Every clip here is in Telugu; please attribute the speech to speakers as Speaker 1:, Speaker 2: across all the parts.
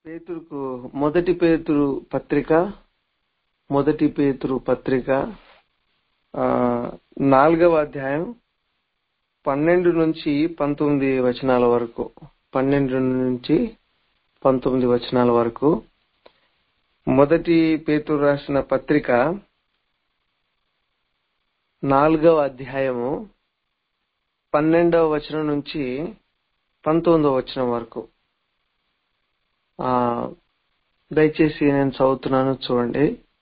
Speaker 1: పేతురుకు మొదటి పేతురు పత్రిక మొదటి పేతురు పత్రిక ఆ, నాలుగవ అధ్యాయం పన్నెండు నుంచి పంతొమ్మిది వచనాల వరకు పన్నెండు నుంచి పంతొమ్మిది వచనాల వరకు మొదటి పేతురు రాసిన పత్రిక నాలుగవ అధ్యాయము పన్నెండవ వచనం నుంచి పంతొమ్మిదవ వచనం వరకు ఆ దయచేసి నేను చదువుతున్నాను చూడండి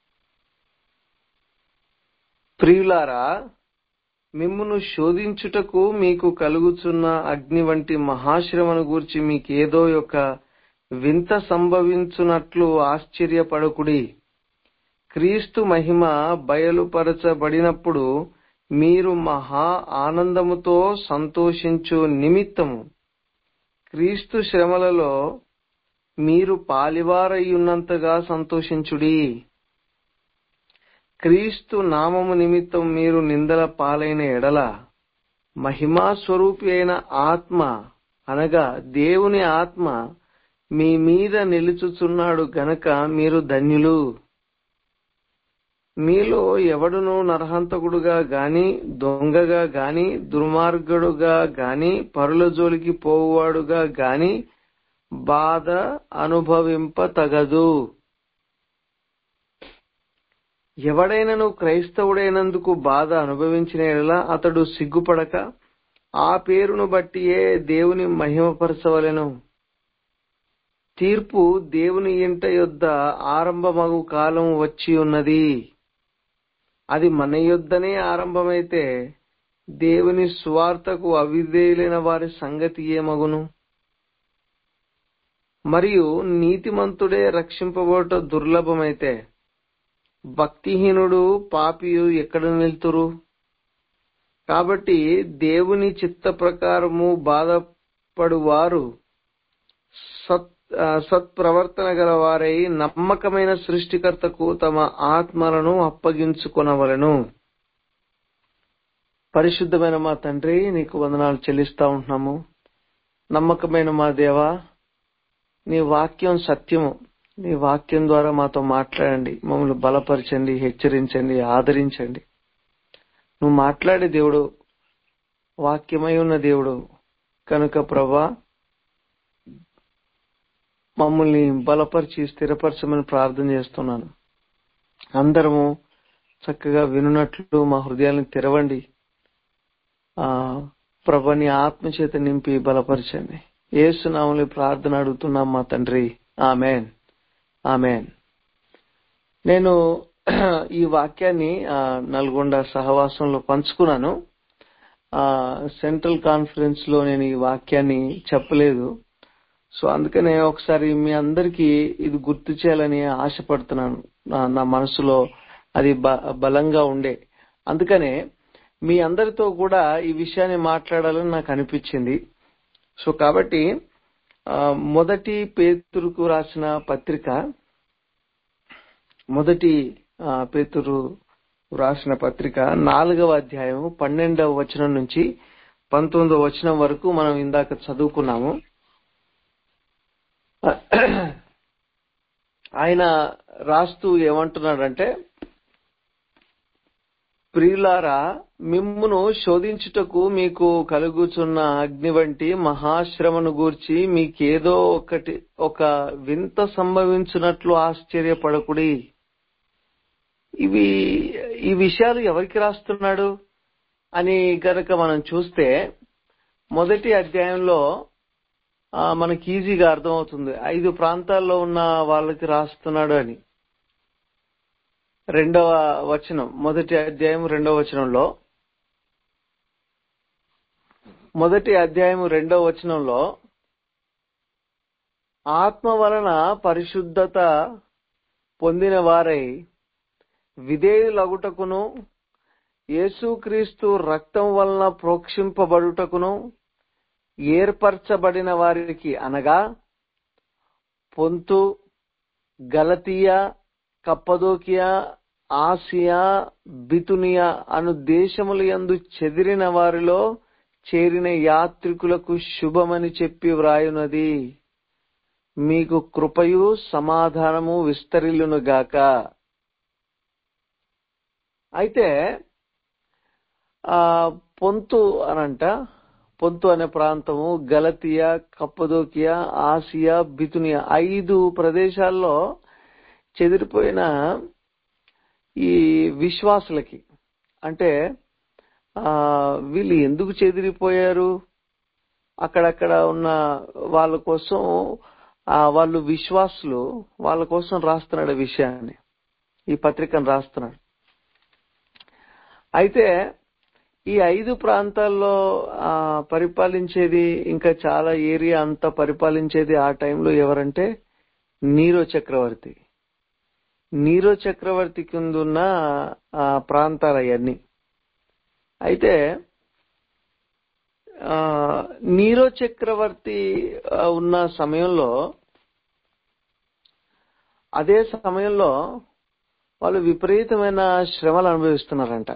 Speaker 1: ప్రియులారా మిమ్మును శోధించుటకు మీకు కలుగుచున్న అగ్ని వంటి మహాశ్రమను గూర్చి మీకేదో యొక్క వింత సంభవించునట్లు ఆశ్చర్యపడకుడి క్రీస్తు మహిమ బయలుపరచబడినప్పుడు మీరు మహా ఆనందముతో సంతోషించు నిమిత్తము క్రీస్తు శ్రమలలో మీరు పాలివారయ్యున్నంతగా సంతోషించుడి క్రీస్తు నామము నిమిత్తం మీరు నిందల పాలైన ఎడల మహిమా స్వరూపి అయిన ఆత్మ అనగా దేవుని ఆత్మ మీ మీద నిలుచుచున్నాడు గనక మీరు ధన్యులు మీలో ఎవడును నరహంతకుడుగా గాని దొంగగా గాని దుర్మార్గుడుగా గాని పరుల జోలికి పోవువాడుగా గాని బాధ అనుభవింప తగదు ఎవడైనను క్రైస్తవుడైనందుకు బాధ అనుభవించిన ఎడల అతడు సిగ్గుపడక ఆ పేరును బట్టియే దేవుని మహిమపరచవలెను తీర్పు దేవుని ఇంట యొద్ద ఆరంభమగు కాలం వచ్చి ఉన్నది అది మన యొద్దనే ఆరంభమైతే దేవుని స్వార్థకు అవిధేయులైన వారి సంగతి ఏమగును మరియు నీతిమంతుడే రక్షింపబోట దుర్లభమైతే భక్తిహీనుడు పాపియు ఎక్కడ నిలుతురు కాబట్టి దేవుని చిత్త ప్రకారము బాధపడువారు సత్ ఆ, సత్ప్రవర్తన గల వారై నమ్మకమైన సృష్టికర్తకు తమ ఆత్మలను అప్పగించుకొనవలెను పరిశుద్ధమైన మా తండ్రి నీకు వందనాలు చెల్లిస్తా ఉంటున్నాము నమ్మకమైన మా దేవా నీ వాక్యం సత్యము నీ వాక్యం ద్వారా మాతో మాట్లాడండి మమ్మల్ని బలపరచండి హెచ్చరించండి ఆదరించండి నువ్వు మాట్లాడే దేవుడు వాక్యమై ఉన్న దేవుడు కనుక ప్రభా మమ్మల్ని బలపరిచి స్థిరపరచమని ప్రార్థన చేస్తున్నాను అందరము చక్కగా వినున్నట్లు మా హృదయాలను తెరవండి ఆ ప్రభని ఆత్మచేత నింపి బలపరచండి ఏసునామని ప్రార్థన అడుగుతున్నాం మా తండ్రి ఆమెన్ ఆమెన్ నేను ఈ వాక్యాన్ని ఆ, నల్గొండ సహవాసంలో పంచుకున్నాను ఆ సెంట్రల్ కాన్ఫరెన్స్ లో నేను ఈ వాక్యాన్ని చెప్పలేదు సో అందుకనే ఒకసారి మీ అందరికీ ఇది గుర్తు చేయాలని ఆశపడుతున్నాను నా- నా మనసులో అది బ- బలంగా ఉండే అందుకనే మీ అందరితో కూడా ఈ విషయాన్ని మాట్లాడాలని నాకు అనిపించింది సో కాబట్టి ఆ, మొదటి పేతురుకు రాసిన పత్రిక మొదటి ఆ, పేతురు రాసిన పత్రిక నాలుగవ అధ్యాయం పన్నెండవ వచనం నుంచి పంతొమ్మిదవ వచనం వరకు మనం ఇందాక చదువుకున్నాము ఆయన రాస్తూ ఏమంటున్నాడంటే ప్రియులారా మిమ్మును శోధించుటకు మీకు కలుగుచున్న అగ్ని వంటి మహాశ్రమను గూర్చి మీకేదో ఒకటి ఒక వింత సంభవించినట్లు ఆశ్చర్యపడకుడి ఇవి ఈ విషయాలు ఎవరికి రాస్తున్నాడు అని గనక మనం చూస్తే మొదటి అధ్యాయంలో ఆ, మనకి ఈజీగా అర్థమవుతుంది ఐదు ప్రాంతాల్లో ఉన్న వాళ్ళకి రాస్తున్నాడు అని రెండవ వచనం మొదటి అధ్యాయం రెండవ వచనంలో మొదటి అధ్యాయం రెండవ వచనంలో ఆత్మ వలన పరిశుద్ధత పొందిన వారై విధేయులగుటకును యేసుక్రీస్తు రక్తం వలన ప్రోక్షింపబడుటకును ఏర్పరచబడిన వారికి అనగా పొంతు గలతీయ కప్పదోకియా ఆసియా బితునియా అను దేశముల యందు చెదిరిన వారిలో చేరిన యాత్రికులకు శుభమని చెప్పి వ్రాయునది మీకు కృపయు సమాధానము విస్తరిల్లును గాక అయితే ఆ పొంతు అనంట పొంతు అనే ప్రాంతము గలతియా కప్పదోకియా ఆసియా బితునియా ఐదు ప్రదేశాల్లో చెదిరిపోయిన ఈ విశ్వాసులకి అంటే ఆ వీళ్ళు ఎందుకు చెదిరిపోయారు అక్కడక్కడ ఉన్న వాళ్ళ కోసం ఆ వాళ్ళు విశ్వాసులు వాళ్ళ కోసం రాస్తున్నాడు ఈ విషయాన్ని ఈ పత్రికను రాస్తున్నాడు అయితే ఈ ఐదు ప్రాంతాల్లో ఆ పరిపాలించేది ఇంకా చాలా ఏరియా అంతా పరిపాలించేది ఆ టైంలో ఎవరంటే నీరో చక్రవర్తి నీరో చక్రవర్తి కింద ఉన్న ఆ ప్రాంతాలు అవన్నీ అయితే ఆ నీరో చక్రవర్తి ఆ, ఉన్న సమయంలో అదే సమయంలో వాళ్ళు విపరీతమైన శ్రమలు అనుభవిస్తున్నారంట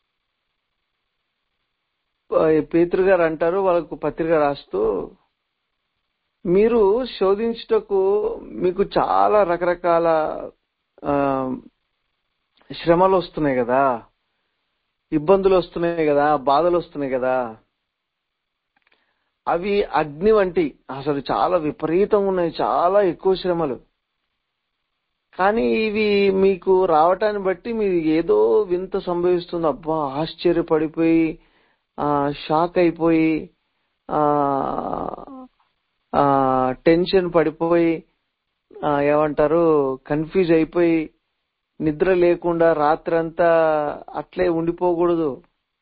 Speaker 1: ఆ, పేతురు గారు అంటారు వాళ్ళకు పత్రిక రాస్తూ మీరు శోధించుటకు మీకు చాలా రకరకాల ఆ, శ్రమలు వస్తున్నాయి కదా ఇబ్బందులు వస్తున్నాయి కదా బాధలు వస్తున్నాయి కదా అవి అగ్ని వంటి అసలు చాలా విపరీతంగా ఉన్నాయి చాలా ఎక్కువ శ్రమలు కానీ ఇవి మీకు రావటాన్ని బట్టి మీరు ఏదో వింత సంభవిస్తుంది అబ్బా ఆశ్చర్యపడిపోయి ఆ షాక్ అయిపోయి ఆ ఆ టెన్షన్ పడిపోయి ఆ ఏమంటారు కన్ఫ్యూజ్ అయిపోయి నిద్ర లేకుండా రాత్రంతా అట్లే ఉండిపోకూడదు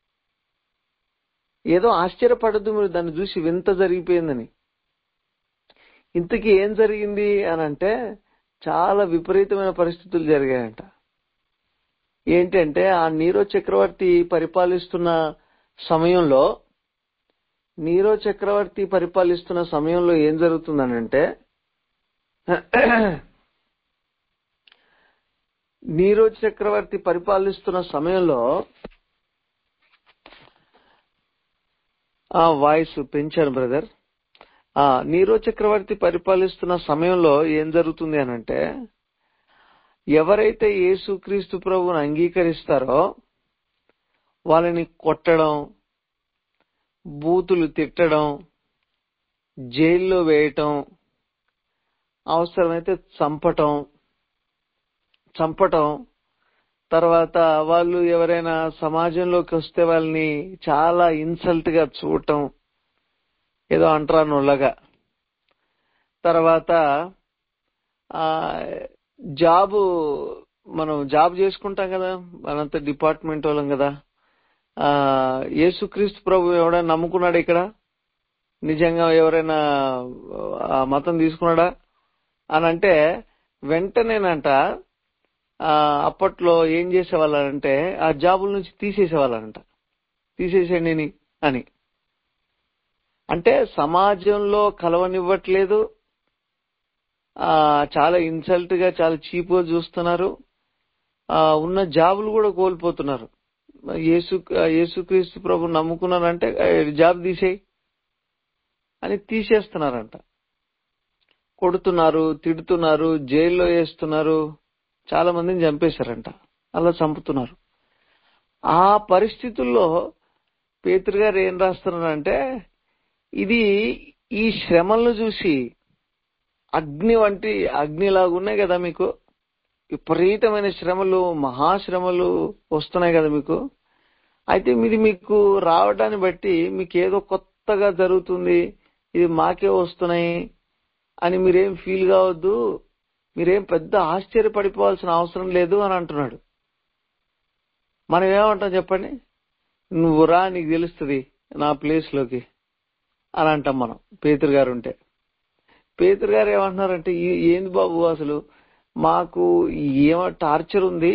Speaker 1: ఏదో ఆశ్చర్యపడద్దు మీరు దాన్ని చూసి వింత జరిగిపోయిందని ఇంతకీ ఏం జరిగింది అని అంటే చాలా విపరీతమైన పరిస్థితులు జరిగాయంట ఏంటంటే ఆ నీరో చక్రవర్తి పరిపాలిస్తున్న సమయంలో నీరో చక్రవర్తి పరిపాలిస్తున్న సమయంలో ఏం జరుగుతుందనంటే నీరో చక్రవర్తి పరిపాలిస్తున్న సమయంలో ఆ వాయిస్ పెంచాను బ్రదర్ ఆ నీరో చక్రవర్తి పరిపాలిస్తున్న సమయంలో ఏం జరుగుతుంది అనంటే ఎవరైతే యేసుక్రీస్తు ప్రభువుని అంగీకరిస్తారో వాళ్ళని కొట్టడం బూతులు తిట్టడం జైల్లో వేయటం అవసరమైతే చంపటం చంపటం తర్వాత వాళ్ళు ఎవరైనా సమాజంలోకి వస్తే వాళ్ళని చాలా ఇన్సల్ట్ గా చూడటం ఏదో అంటారా నొల్లగా తర్వాత ఆ జాబు మనం జాబ్ చేసుకుంటాం కదా మనంతా డిపార్ట్మెంట్ వాళ్ళం కదా ఆ యేసుక్రీస్తు ప్రభు ఎవడైనా నమ్ముకున్నాడు ఇక్కడ నిజంగా ఎవరైనా ఆ మతం తీసుకున్నాడా అని అంటే వెంటనేనంట ఆ అప్పట్లో ఏం చేసేవాళ్ళంటే ఆ జాబుల నుంచి తీసేసేవాళ్ళంట తీసేసేయండి ని- అని అంటే సమాజంలో కలవనివ్వట్లేదు ఆ చాలా ఇన్సల్ట్ గా చాలా చీప్ గా చూస్తున్నారు ఆ ఉన్న జాబులు కూడా కోల్పోతున్నారు యేసు యేసుక్రీస్తు ప్రభు నమ్ముకున్నారంటే "ఏ, జాబ్ తీసేయి అని తీసేస్తున్నారంట కొడుతున్నారు తిడుతున్నారు జైల్లో వేస్తున్నారు చాలా మందిని చంపేశారంట అలా చంపుతున్నారు ఆ పరిస్థితుల్లో పేతురు గారు ఏం రాస్తున్నారంటే ఇది ఈ శ్రమలను చూసి అగ్ని వంటి అగ్నిలాగా ఉన్నాయి కదా మీకు విపరీతమైన శ్రమలు మహాశ్రమలు వస్తున్నాయి కదా మీకు అయితే ఇది మీకు రావడాన్ని బట్టి మీకు ఏదో కొత్తగా జరుగుతుంది ఇది మాకే వస్తున్నాయి అని మీరేం ఫీల్ కావద్దు మీరేం పెద్ద ఆశ్చర్యపడిపోవాల్సిన అవసరం లేదు అని అంటున్నాడు మనం ఏమంటాం చెప్పండి నువ్వు రా నీకు తెలుస్తుంది నా ప్లేస్ లోకి అని అంటాం మనం పేతురు గారు ఉంటే పేతురు గారు ఏమంటున్నారంటే "ఈ- ఏంది బాబు అసలు మాకు ఏమ టార్చర్ ఉంది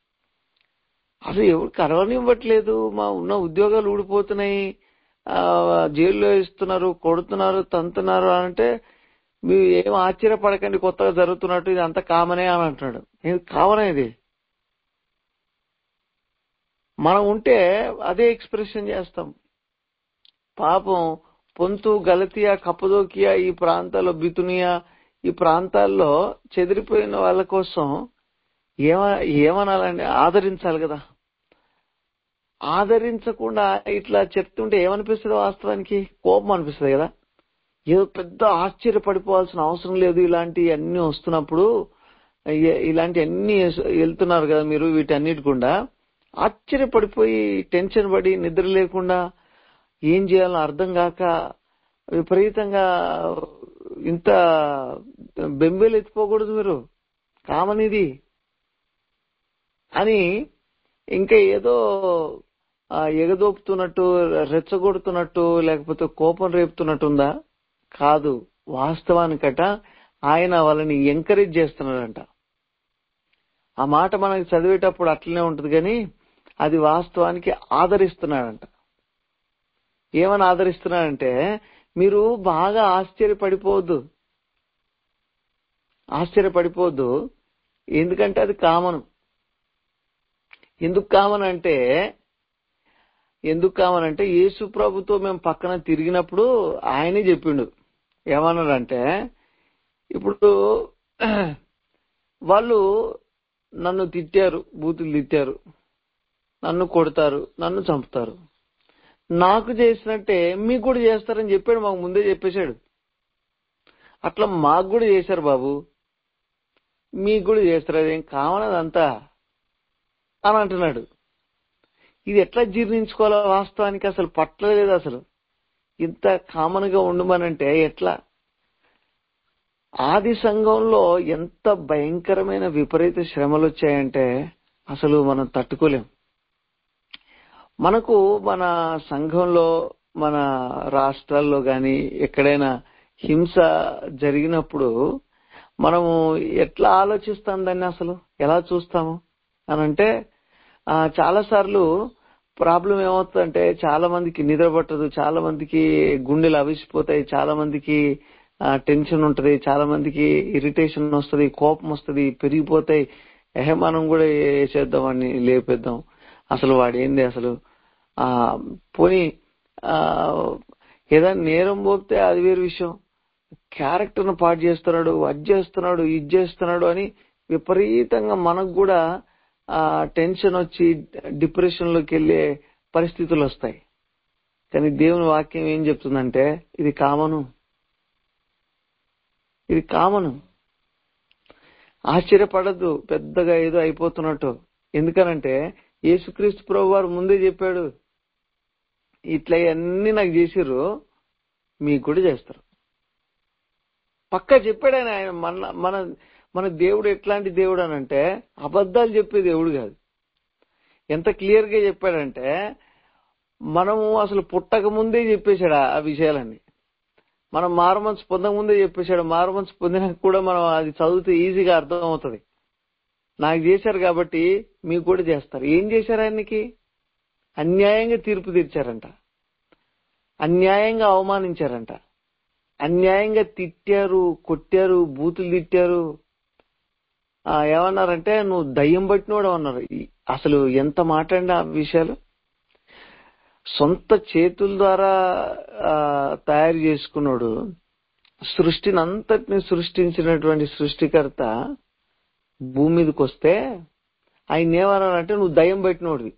Speaker 1: అసలు ఎవరు కలవనివ్వట్లేదు మా ఉన్న ఉద్యోగాలు ఊడిపోతున్నాయి ఆ, జైల్లో ఇస్తున్నారు కొడుతున్నారు తంతున్నారు అని అంటే మీరు ఏం ఆశ్చర్యపడకండి కొత్తగా జరుగుతున్నట్టు ఇది అంత కామనే అని అంటున్నాడు ఇది కామనే ఇది మనం ఉంటే అదే ఎక్స్ప్రెషన్ చేస్తాం పాపం పొంతు గలతియా కప్పదోకియా ఈ ప్రాంతాల్లో బితునియా ఈ ప్రాంతాల్లో చెదిరిపోయిన వాళ్ళ కోసం ఏమ ఏమనాలండి ఆదరించాలి కదా ఆదరించకుండా ఇట్లా చెప్తుంటే ఏమనిపిస్తుంది వాస్తవానికి కోపం అనిపిస్తుంది కదా ఏదో పెద్ద ఆశ్చర్యపడిపోవాల్సిన అవసరం లేదు ఇలాంటి అన్ని వస్తున్నప్పుడు ఇ- ఇలాంటి అన్ని వెళ్తున్నారు కదా మీరు వీటన్నిటి గుండా ఆశ్చర్యపడిపోయి టెన్షన్ పడి నిద్ర లేకుండా ఏం చేయాలో అర్థం కాక విపరీతంగా ఇంత బెంబేలు ఎత్తిపోకూడదు మీరు కామన్ ఇది అని ఇంకా ఏదో ఆ, ఎగదోపుతున్నట్టు రెచ్చగొడుతున్నట్టు లేకపోతే కోపం రేపుతున్నట్టుందా కాదు వాస్తవానికట ఆయన వాళ్ళని ఎంకరేజ్ చేస్తున్నాడంట ఆ మాట మనకి చదివేటప్పుడు అట్లనే ఉంటుంది కానీ అది వాస్తవానికి ఆదరిస్తున్నాడంట ఏమని ఆదరిస్తున్నాడంటే మీరు బాగా ఆశ్చర్యపడిపోవద్దు ఆశ్చర్యపడిపోవద్దు ఎందుకంటే అది కామన్ ఎందుకు కామన్ అంటే ఎందుకు కామన్ అంటే యేసు ప్రభుతో మేము పక్కన తిరిగినప్పుడు ఆయనే చెప్పిండు ఏమన్నాడంటే ఇప్పుడు వాళ్ళు నన్ను తిట్టారు బూతులు తిట్టారు నన్ను కొడతారు నన్ను చంపుతారు నాకు చేసినట్టే మీకు కూడా చేస్తారని చెప్పాడు మాకు ముందే చెప్పేశాడు అట్లా మాకు కూడా చేశారు బాబు మీకు కూడా చేస్తారు అదేం కామనదంతా అని అంటున్నాడు ఇది ఎట్లా జీర్ణించుకోవాలో వాస్తవానికి అసలు పట్టలేదు అసలు ఇంత కామన్ గా ఉండమనంటే ఎట్లా ఆది సంఘంలో ఎంత భయంకరమైన విపరీత శ్రమలు వచ్చాయంటే అసలు మనం తట్టుకోలేం మనకు మన సంఘంలో మన రాష్ట్రాల్లో గాని ఎక్కడైనా హింస జరిగినప్పుడు మనము ఎట్లా ఆలోచిస్తాం దాన్ని అసలు ఎలా చూస్తాము అని అంటే చాలా సార్లు ప్రాబ్లం ఏమవుతుందంటే చాలా మందికి నిద్ర పట్టదు చాలా మందికి గుండెలు అవిసిపోతాయి చాలా మందికి టెన్షన్ ఉంటది చాలా మందికి ఇరిటేషన్ వస్తది కోపం వస్తది పెరిగిపోతాయి ఎహే మనం కూడా వేసేద్దాం అని లేపేద్దాం అసలు వాడు ఏంది అసలు ఆ పోనీ ఆ ఏదైనా నేరం పోతే అది వేరు విషయం క్యారెక్టర్ ను పాటు చేస్తున్నాడు అది చేస్తున్నాడు ఇది చేస్తున్నాడు అని విపరీతంగా మనకు కూడా ఆ టెన్షన్ వచ్చి డిప్రెషన్ లోకి వెళ్లే పరిస్థితులు వస్తాయి కానీ దేవుని వాక్యం ఏం చెప్తుందంటే ఇది కామను ఇది కామను ఆశ్చర్యపడద్దు పెద్దగా ఏదో అయిపోతున్నట్టు ఎందుకనంటే యేసుక్రీస్తు ప్రభు వారు ముందే చెప్పాడు ఇట్లా అన్ని నాకు చేసిర్రు మీకు కూడా చేస్తారు పక్కా చెప్పాడు ఆయన ఆయన మన మన మన దేవుడు ఎట్లాంటి దేవుడు అని అంటే అబద్ధాలు చెప్పే దేవుడు కాదు ఎంత క్లియర్ గా చెప్పాడంటే మనము అసలు పుట్టక ముందే చెప్పేశాడు ఆ విషయాలన్నీ మనం మారుమనసు పొందక ముందే చెప్పేశాడు మారుమనసు పొందినాక కూడా మనం అది చదివితే ఈజీగా అర్థం అవుతుంది నాకు చేశారు కాబట్టి మీకు కూడా చేస్తారు ఏం చేశారు ఆయనకి అన్యాయంగా తీర్పు తీర్చారంట అన్యాయంగా అవమానించారంట అన్యాయంగా తిట్టారు కొట్టారు బూతులు తిట్టారు ఏమన్నారంటే నువ్వు దయ్యం పట్టినోడు అన్నారు అసలు ఎంత మాట్లాడిన ఆ విషయాలు సొంత చేతుల ద్వారా తయారు చేసుకున్నాడు సృష్టిని అంతటిని సృష్టించినటువంటి సృష్టికర్త భూమి మీదకి వస్తే ఆయన ఏమన్నారంటే నువ్వు దయ్యం పెట్టినోడివి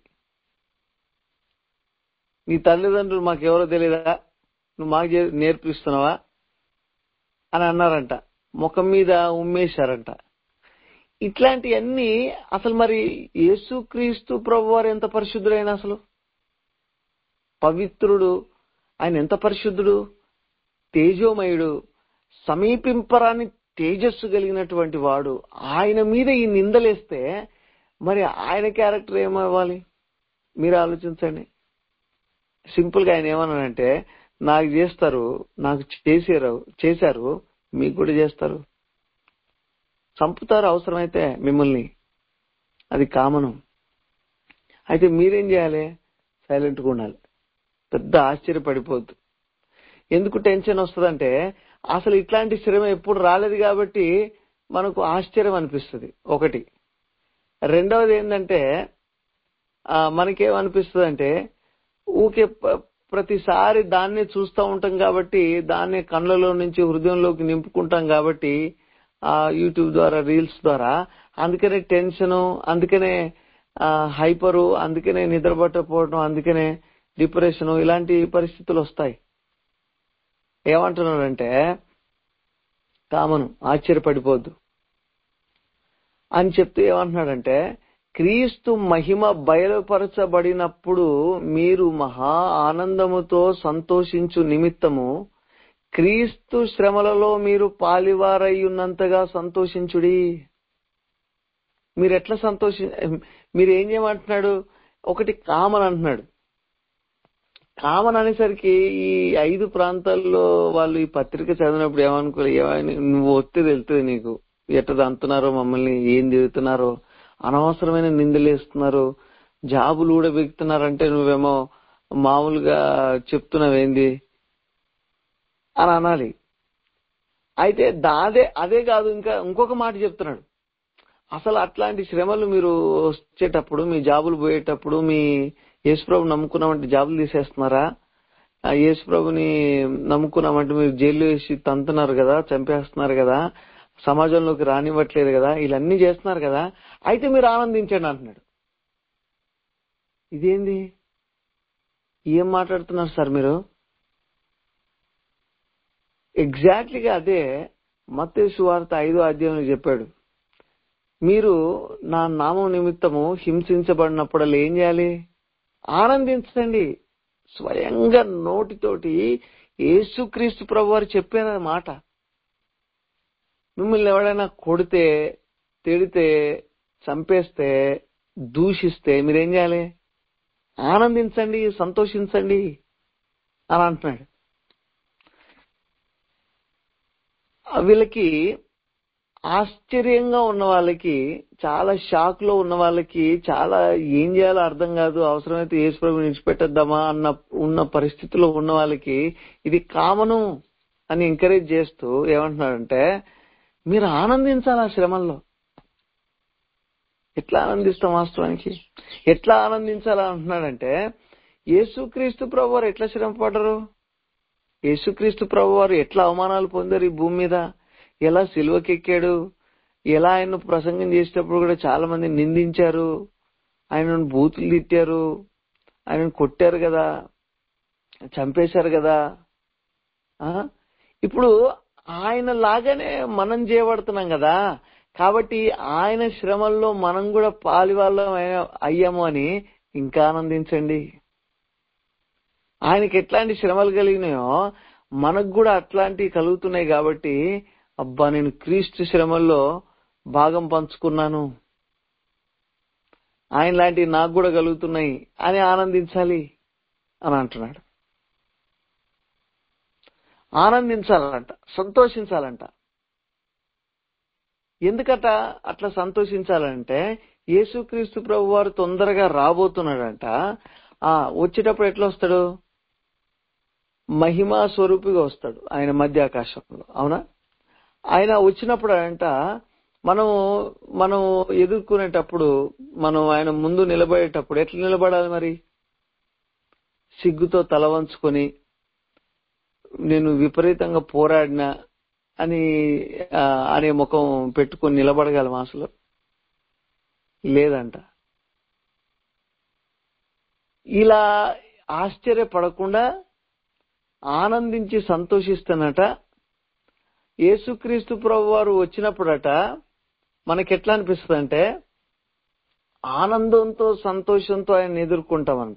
Speaker 1: నీ తల్లిదండ్రులు మాకెవరో తెలియదా నువ్వు మాకు నేర్పిస్తున్నావా అని అన్నారంట ముఖం మీద ఉమ్మేశారంట ఇట్లాంటివన్నీ అసలు మరి యేసుక్రీస్తు ప్రభు వారు ఎంత పరిశుద్ధుడైన అసలు పవిత్రుడు ఆయన ఎంత పరిశుద్ధుడు తేజోమయుడు సమీపింపరాని తేజస్సు కలిగినటువంటి వాడు ఆయన మీద ఈ నిందలేస్తే మరి ఆయన క్యారెక్టర్ ఏమవ్వాలి మీరు ఆలోచించండి సింపుల్ గా ఆయన ఏమన్నానంటే నాకు చేస్తారు నాకు చేసారు చేశారు మీకు కూడా చేస్తారు చంపుతారు అవసరమైతే మిమ్మల్ని అది కామను అయితే మీరేం చేయాలి సైలెంట్గా ఉండాలి పెద్ద ఆశ్చర్యపడిపోద్దు ఎందుకు టెన్షన్ వస్తుందంటే అసలు ఇట్లాంటి శ్రమ ఎప్పుడు రాలేదు కాబట్టి మనకు ఆశ్చర్యం అనిపిస్తుంది ఒకటి రెండవది ఏంటంటే మనకేమనిపిస్తుంది అంటే ఊకే ప్రతిసారి దాన్నే చూస్తూ ఉంటాం కాబట్టి దాన్నే కళ్ళలో నుంచి హృదయంలోకి నింపుకుంటాం కాబట్టి ఆ యూట్యూబ్ ద్వారా రీల్స్ ద్వారా అందుకనే టెన్షన్ అందుకనే హైపరు అందుకనే నిద్రపట్టకపోవడం అందుకనే డిప్రెషన్ ఇలాంటి పరిస్థితులు వస్తాయి ఏమంటున్నాడంటే కామను ఆశ్చర్యపడిపోద్దు అని చెప్తూ ఏమంటున్నాడంటే క్రీస్తు మహిమ బయలుపరచబడినప్పుడు మీరు మహా ఆనందముతో సంతోషించు నిమిత్తము క్రీస్తు శ్రమలలో మీరు పాలివారై ఉన్నంతగా సంతోషించుడి మీరు ఎట్లా సంతోషి మీరు ఏం చేయమంటున్నాడు ఒకటి కామన్ అంటున్నాడు కామన్ అనేసరికి ఈ ఐదు ప్రాంతాల్లో వాళ్ళు ఈ పత్రిక చదివినప్పుడు ఏమనుకో ఏమని నువ్వు వస్తే తెలుస్తుంది నీకు ఎట్ట అంటున్నారో మమ్మల్ని ఏం తిరుగుతున్నారో అనవసరమైన నిందలేస్తున్నారు జాబులు కూడా బిగుతున్నారంటే నువ్వేమో మామూలుగా చెప్తున్నావేంది అని అనాలి అయితే దాదే అదే కాదు ఇంకా ఇంకొక మాట చెప్తున్నాడు అసలు అట్లాంటి శ్రమలు మీరు వచ్చేటప్పుడు మీ జాబులు పోయేటప్పుడు మీ యేసుప్రభు నమ్ముకున్నామంటే జాబులు తీసేస్తున్నారా ఆ యేసుప్రభుని నమ్ముకున్నామంటే మీరు జైల్లో వేసి తంతున్నారు కదా చంపేస్తున్నారు కదా సమాజంలోకి రానివ్వట్లేదు కదా ఇవన్నీ చేస్తున్నారు కదా అయితే మీరు ఆనందించండి అంటున్నాడు ఇదేంది ఏం మాట్లాడుతున్నారు సార్ మీరు ఎగ్జాక్ట్లీగా అదే మత్తేసు వార్త ఐదో అధ్యాయంలో చెప్పాడు మీరు నా నామం నిమిత్తము హింసించబడినప్పుడు ఏం చేయాలి ఆనందించండి స్వయంగా నోటితోటి యేసుక్రీస్తు ప్రభు వారు చెప్పారు మాట మిమ్మల్ని ఎవడైనా కొడితే తిడితే చంపేస్తే దూషిస్తే మీరేం చేయాలి ఆనందించండి సంతోషించండి అని అంటున్నాడు వీళ్ళకి ఆశ్చర్యంగా ఉన్న వాళ్ళకి చాలా షాక్ లో ఉన్న వాళ్ళకి చాలా ఏం చేయాలో అర్థం కాదు అవసరమైతే యేసుప్రభు విడిచిపెట్టద్దామా అన్న ఉన్న పరిస్థితిలో ఉన్న వాళ్ళకి ఇది కామను అని ఎంకరేజ్ చేస్తూ ఏమంటున్నాడంటే మీరు ఆనందించాలి ఆ శ్రమల్లో ఎట్లా ఆనందిస్తాం వాస్తవానికి ఎట్లా ఆనందించాలా అంటున్నాడంటే యేసుక్రీస్తు ప్రభు వారు ఎట్లా శ్రమ పడరు యేసుక్రీస్తు ప్రభు వారు ఎట్లా అవమానాలు పొందారు ఈ భూమి మీద ఎలా సిలువకెక్కాడు ఎలా ఆయన ప్రసంగం చేసేటప్పుడు కూడా చాలా మంది నిందించారు ఆయనను బూతులు తిట్టారు ఆయనను కొట్టారు కదా చంపేశారు కదా ఆ ఇప్పుడు ఆయన లాగానే మనం చేయబడుతున్నాం కదా కాబట్టి ఆయన శ్రమల్లో మనం కూడా పాలివాళ్ళం అయ్యాము అని ఇంకా ఆనందించండి ఆయనకి ఎట్లాంటి శ్రమలు కలిగినాయో మనకు కూడా అట్లాంటివి కలుగుతున్నాయి కాబట్టి అబ్బా నేను క్రీస్తు శ్రమల్లో భాగం పంచుకున్నాను ఆయన లాంటివి నాకు కూడా కలుగుతున్నాయి అని ఆనందించాలి అని అంటున్నాడు ఆనందించాలంట సంతోషించాలంట ఎందుకట అట్లా సంతోషించాలంటే యేసుక్రీస్తు ప్రభు వారు తొందరగా రాబోతున్నాడంట ఆ వచ్చేటప్పుడు ఎట్లా వస్తాడు మహిమా స్వరూపిగా వస్తాడు ఆయన మధ్య ఆకాశంలో అవునా ఆయన వచ్చినప్పుడు అంట మనం మనం ఎదుర్కొనేటప్పుడు మనం ఆయన ముందు నిలబడేటప్పుడు ఎట్లా నిలబడాలి మరి సిగ్గుతో తల వంచుకొని నేను విపరీతంగా పోరాడినా అని అనే ముఖం పెట్టుకొని నిలబడగలం అసలు లేదంట ఇలా ఆశ్చర్యపడకుండా ఆనందించి సంతోషిస్తున్నట యేసుక్రీస్తు ప్రభు వారు వచ్చినప్పుడట మనకెట్లా అనిపిస్తుంది అంటే ఆనందంతో సంతోషంతో ఆయన ఎదుర్కొంటామంట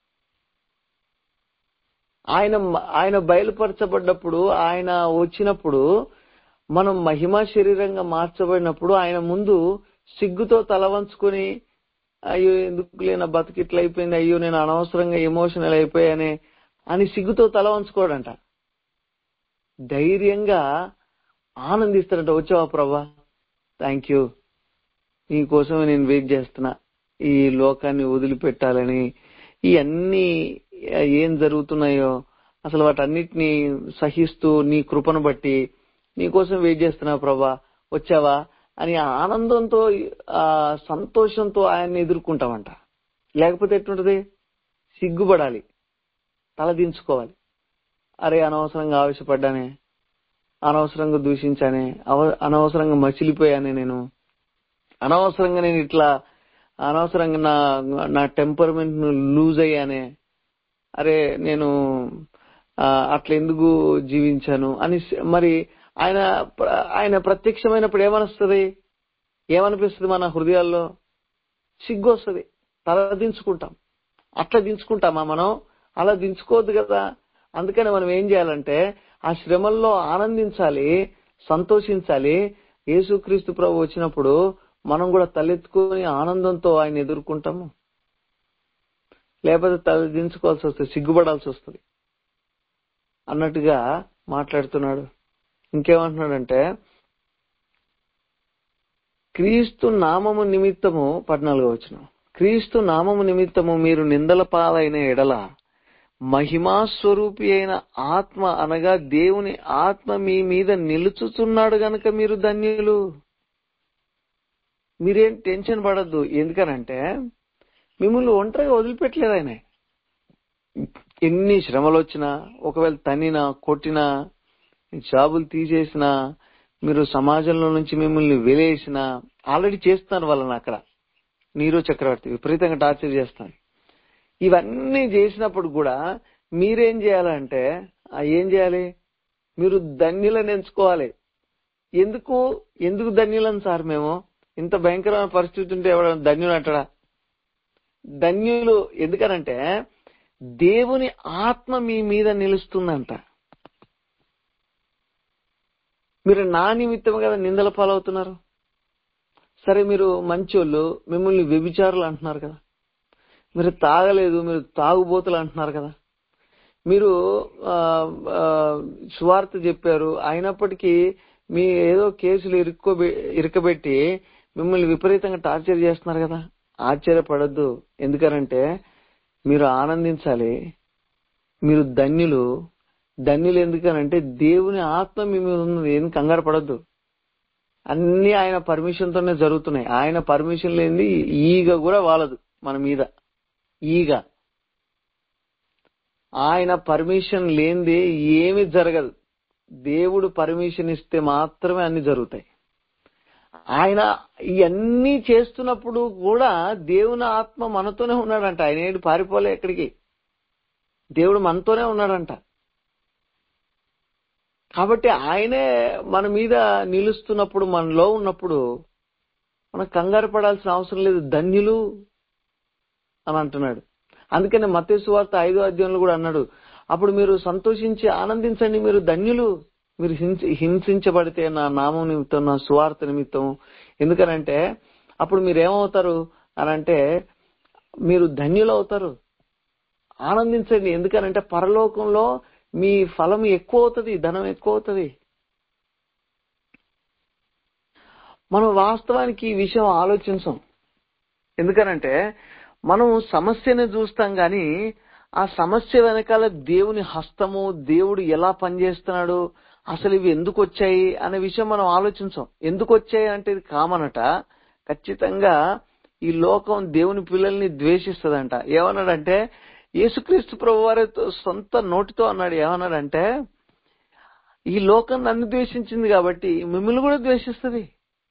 Speaker 1: ఆయన ఆయన బయలుపరచబడ్డప్పుడు ఆయన వచ్చినప్పుడు మనం మహిమా శరీరంగా మార్చబడినప్పుడు ఆయన ముందు సిగ్గుతో తల వంచుకొని అయ్యో ఎందుకు లేన బతికిట్లా అయిపోయింది అయ్యో నేను అనవసరంగా ఎమోషనల్ అయిపోయానే అని సిగ్గుతో తల వంచుకోడంట ధైర్యంగా ఆనందిస్తాడంట వచ్చావా ప్రభా థ్యాంక్ యూ నీకోసమే నేను వెయిట్ చేస్తున్నా ఈ లోకాన్ని వదిలిపెట్టాలని ఈ అన్ని ఏం జరుగుతున్నాయో అసలు వాటన్నిటిని సహిస్తూ నీ కృపను బట్టి నీకోసం వెయిట్ చేస్తున్నా ప్రభా వచ్చావా అని ఆనందంతో ఆ సంతోషంతో ఆయన్ని ఎదుర్కొంటామంట లేకపోతే ఎట్లుంటది సిగ్గుపడాలి తలదించుకోవాలి అరే అనవసరంగా ఆవేశపడ్డానే అనవసరంగా దూషించానే అవ- అనవసరంగా మచిలిపోయానే నేను అనవసరంగా నేను ఇట్లా అనవసరంగా నా నా టెంపర్మెంట్ లూజ్ అయ్యానే అరే నేను ఆ, అట్లా ఎందుకు జీవించాను అని స- మరి ఆయన ప్ర- ఆయన ప్రత్యక్షమైనప్పుడు ఏమనిస్తుంది ఏమనిపిస్తుంది మన హృదయాల్లో సిగ్గు వస్తుంది తల దించుకుంటాం అట్లా దించుకుంటామా మనం అలా దించుకోవద్దు కదా అందుకని మనం ఏం చేయాలంటే ఆ శ్రమల్లో ఆనందించాలి సంతోషించాలి యేసుక్రీస్తు ప్రభు వచ్చినప్పుడు మనం కూడా తలెత్తుకొని ఆనందంతో ఆయన ఎదుర్కొంటాము లేకపోతే తల దించుకోవాల్సి వస్తుంది సిగ్గుపడాల్సి వస్తుంది అన్నట్టుగా మాట్లాడుతున్నాడు ఇంకేమంటున్నాడంటే క్రీస్తు నామము నిమిత్తము పద్నాలుగో వచ్చిన క్రీస్తు నామము నిమిత్తము మీరు నిందల పాలైన ఎడల మహిమా స్వరూపి అయిన ఆత్మ అనగా దేవుని ఆత్మ మీ మీద నిలుచుచున్నాడు గనక మీరు ధన్యులు మీరేం టెన్షన్ పడద్దు ఎందుకనంటే మిమ్మల్ని ఒంటరిగా వదిలిపెట్టలేదు ఆయన ఎన్ని శ్రమలు వచ్చినా ఒకవేళ తన్నినా కొట్టినా జాబులు తీసేసినా మీరు సమాజంలో నుంచి మిమ్మల్ని వెలేసిన ఆల్రెడీ చేస్తున్నారు వాళ్ళని అక్కడ నీరో చక్రవర్తి విపరీతంగా టార్చర్ చేస్తాను ఇవన్నీ చేసినప్పుడు కూడా మీరేం చేయాలంటే ఆ ఏం చేయాలి మీరు ధన్యులను ఎంచుకోవాలి ఎందుకు ఎందుకు ధన్యులను సార్ మేము ఇంత భయంకరమైన పరిస్థితి ఉంటే ఎవరైనా ధన్యులు అంటాడా ధన్యులు ఎందుకనంటే దేవుని ఆత్మ మీ మీద నిలుస్తుందంట మీరు నా నిమిత్తం కదా నిందల పాలవుతున్నారు సరే మీరు మంచోళ్ళు మిమ్మల్ని వ్యభిచారులు అంటున్నారు కదా మీరు తాగలేదు మీరు తాగుబోతులు అంటున్నారు కదా మీరు ఆ, ఆ, సువార్త చెప్పారు అయినప్పటికీ మీ ఏదో కేసులు ఇరుక్కో ఇరకబెట్టి మిమ్మల్ని విపరీతంగా టార్చర్ చేస్తున్నారు కదా ఆశ్చర్యపడద్దు ఎందుకనంటే మీరు ఆనందించాలి మీరు ధన్యులు ధన్యులు ఎందుకనంటే దేవుని ఆత్మ మీ మీద ఉన్నది ఏం కంగారు పడద్దు అన్ని ఆయన పర్మిషన్ తోనే జరుగుతున్నాయి ఆయన పర్మిషన్ లేనిది ఈగ కూడా వాలదు మన మీద ఈగ ఆయన పర్మిషన్ లేనిది ఏమి జరగదు దేవుడు పర్మిషన్ ఇస్తే మాత్రమే అన్ని జరుగుతాయి ఆయన ఇవన్నీ చేస్తున్నప్పుడు కూడా దేవుని ఆత్మ మనతోనే ఉన్నాడంట ఆయన ఏడు పారిపోలే ఎక్కడికి దేవుడు మనతోనే ఉన్నాడంట కాబట్టి ఆయనే మన మీద నిలుస్తున్నప్పుడు మనలో ఉన్నప్పుడు మనం కంగారు పడాల్సిన అవసరం లేదు ధన్యులు అని అంటున్నాడు అందుకని మతేసు వార్త ఐదో అధ్యాయంలో కూడా అన్నాడు అప్పుడు మీరు సంతోషించి ఆనందించండి మీరు ధన్యులు మీరు హింస హింసించబడితే నా నామం నిమిత్తం నా సువార్త నిమిత్తం ఎందుకనంటే అప్పుడు మీరు ఏమవుతారు అని అంటే మీరు ధన్యులు అవుతారు ఆనందించండి ఎందుకనంటే పరలోకంలో మీ ఫలం ఎక్కువ అవుతుంది ధనం ఎక్కువ అవుతుంది మనం వాస్తవానికి ఈ విషయం ఆలోచించం ఎందుకనంటే మనం సమస్యని చూస్తాం గాని ఆ సమస్య వెనకాల దేవుని హస్తము దేవుడు ఎలా పనిచేస్తున్నాడు అసలు ఇవి ఎందుకు వచ్చాయి అనే విషయం మనం ఆలోచించం ఎందుకు వచ్చాయి అంటే ఇది కామనట ఖచ్చితంగా ఈ లోకం దేవుని పిల్లల్ని ద్వేషిస్తదంట ఏమన్నాడంటే యేసుక్రీస్తు ప్రభు వారి సొంత నోటితో అన్నాడు ఏమన్నాడంటే ఈ లోకం నన్ను ద్వేషించింది కాబట్టి మిమ్మల్ని కూడా ద్వేషిస్తుంది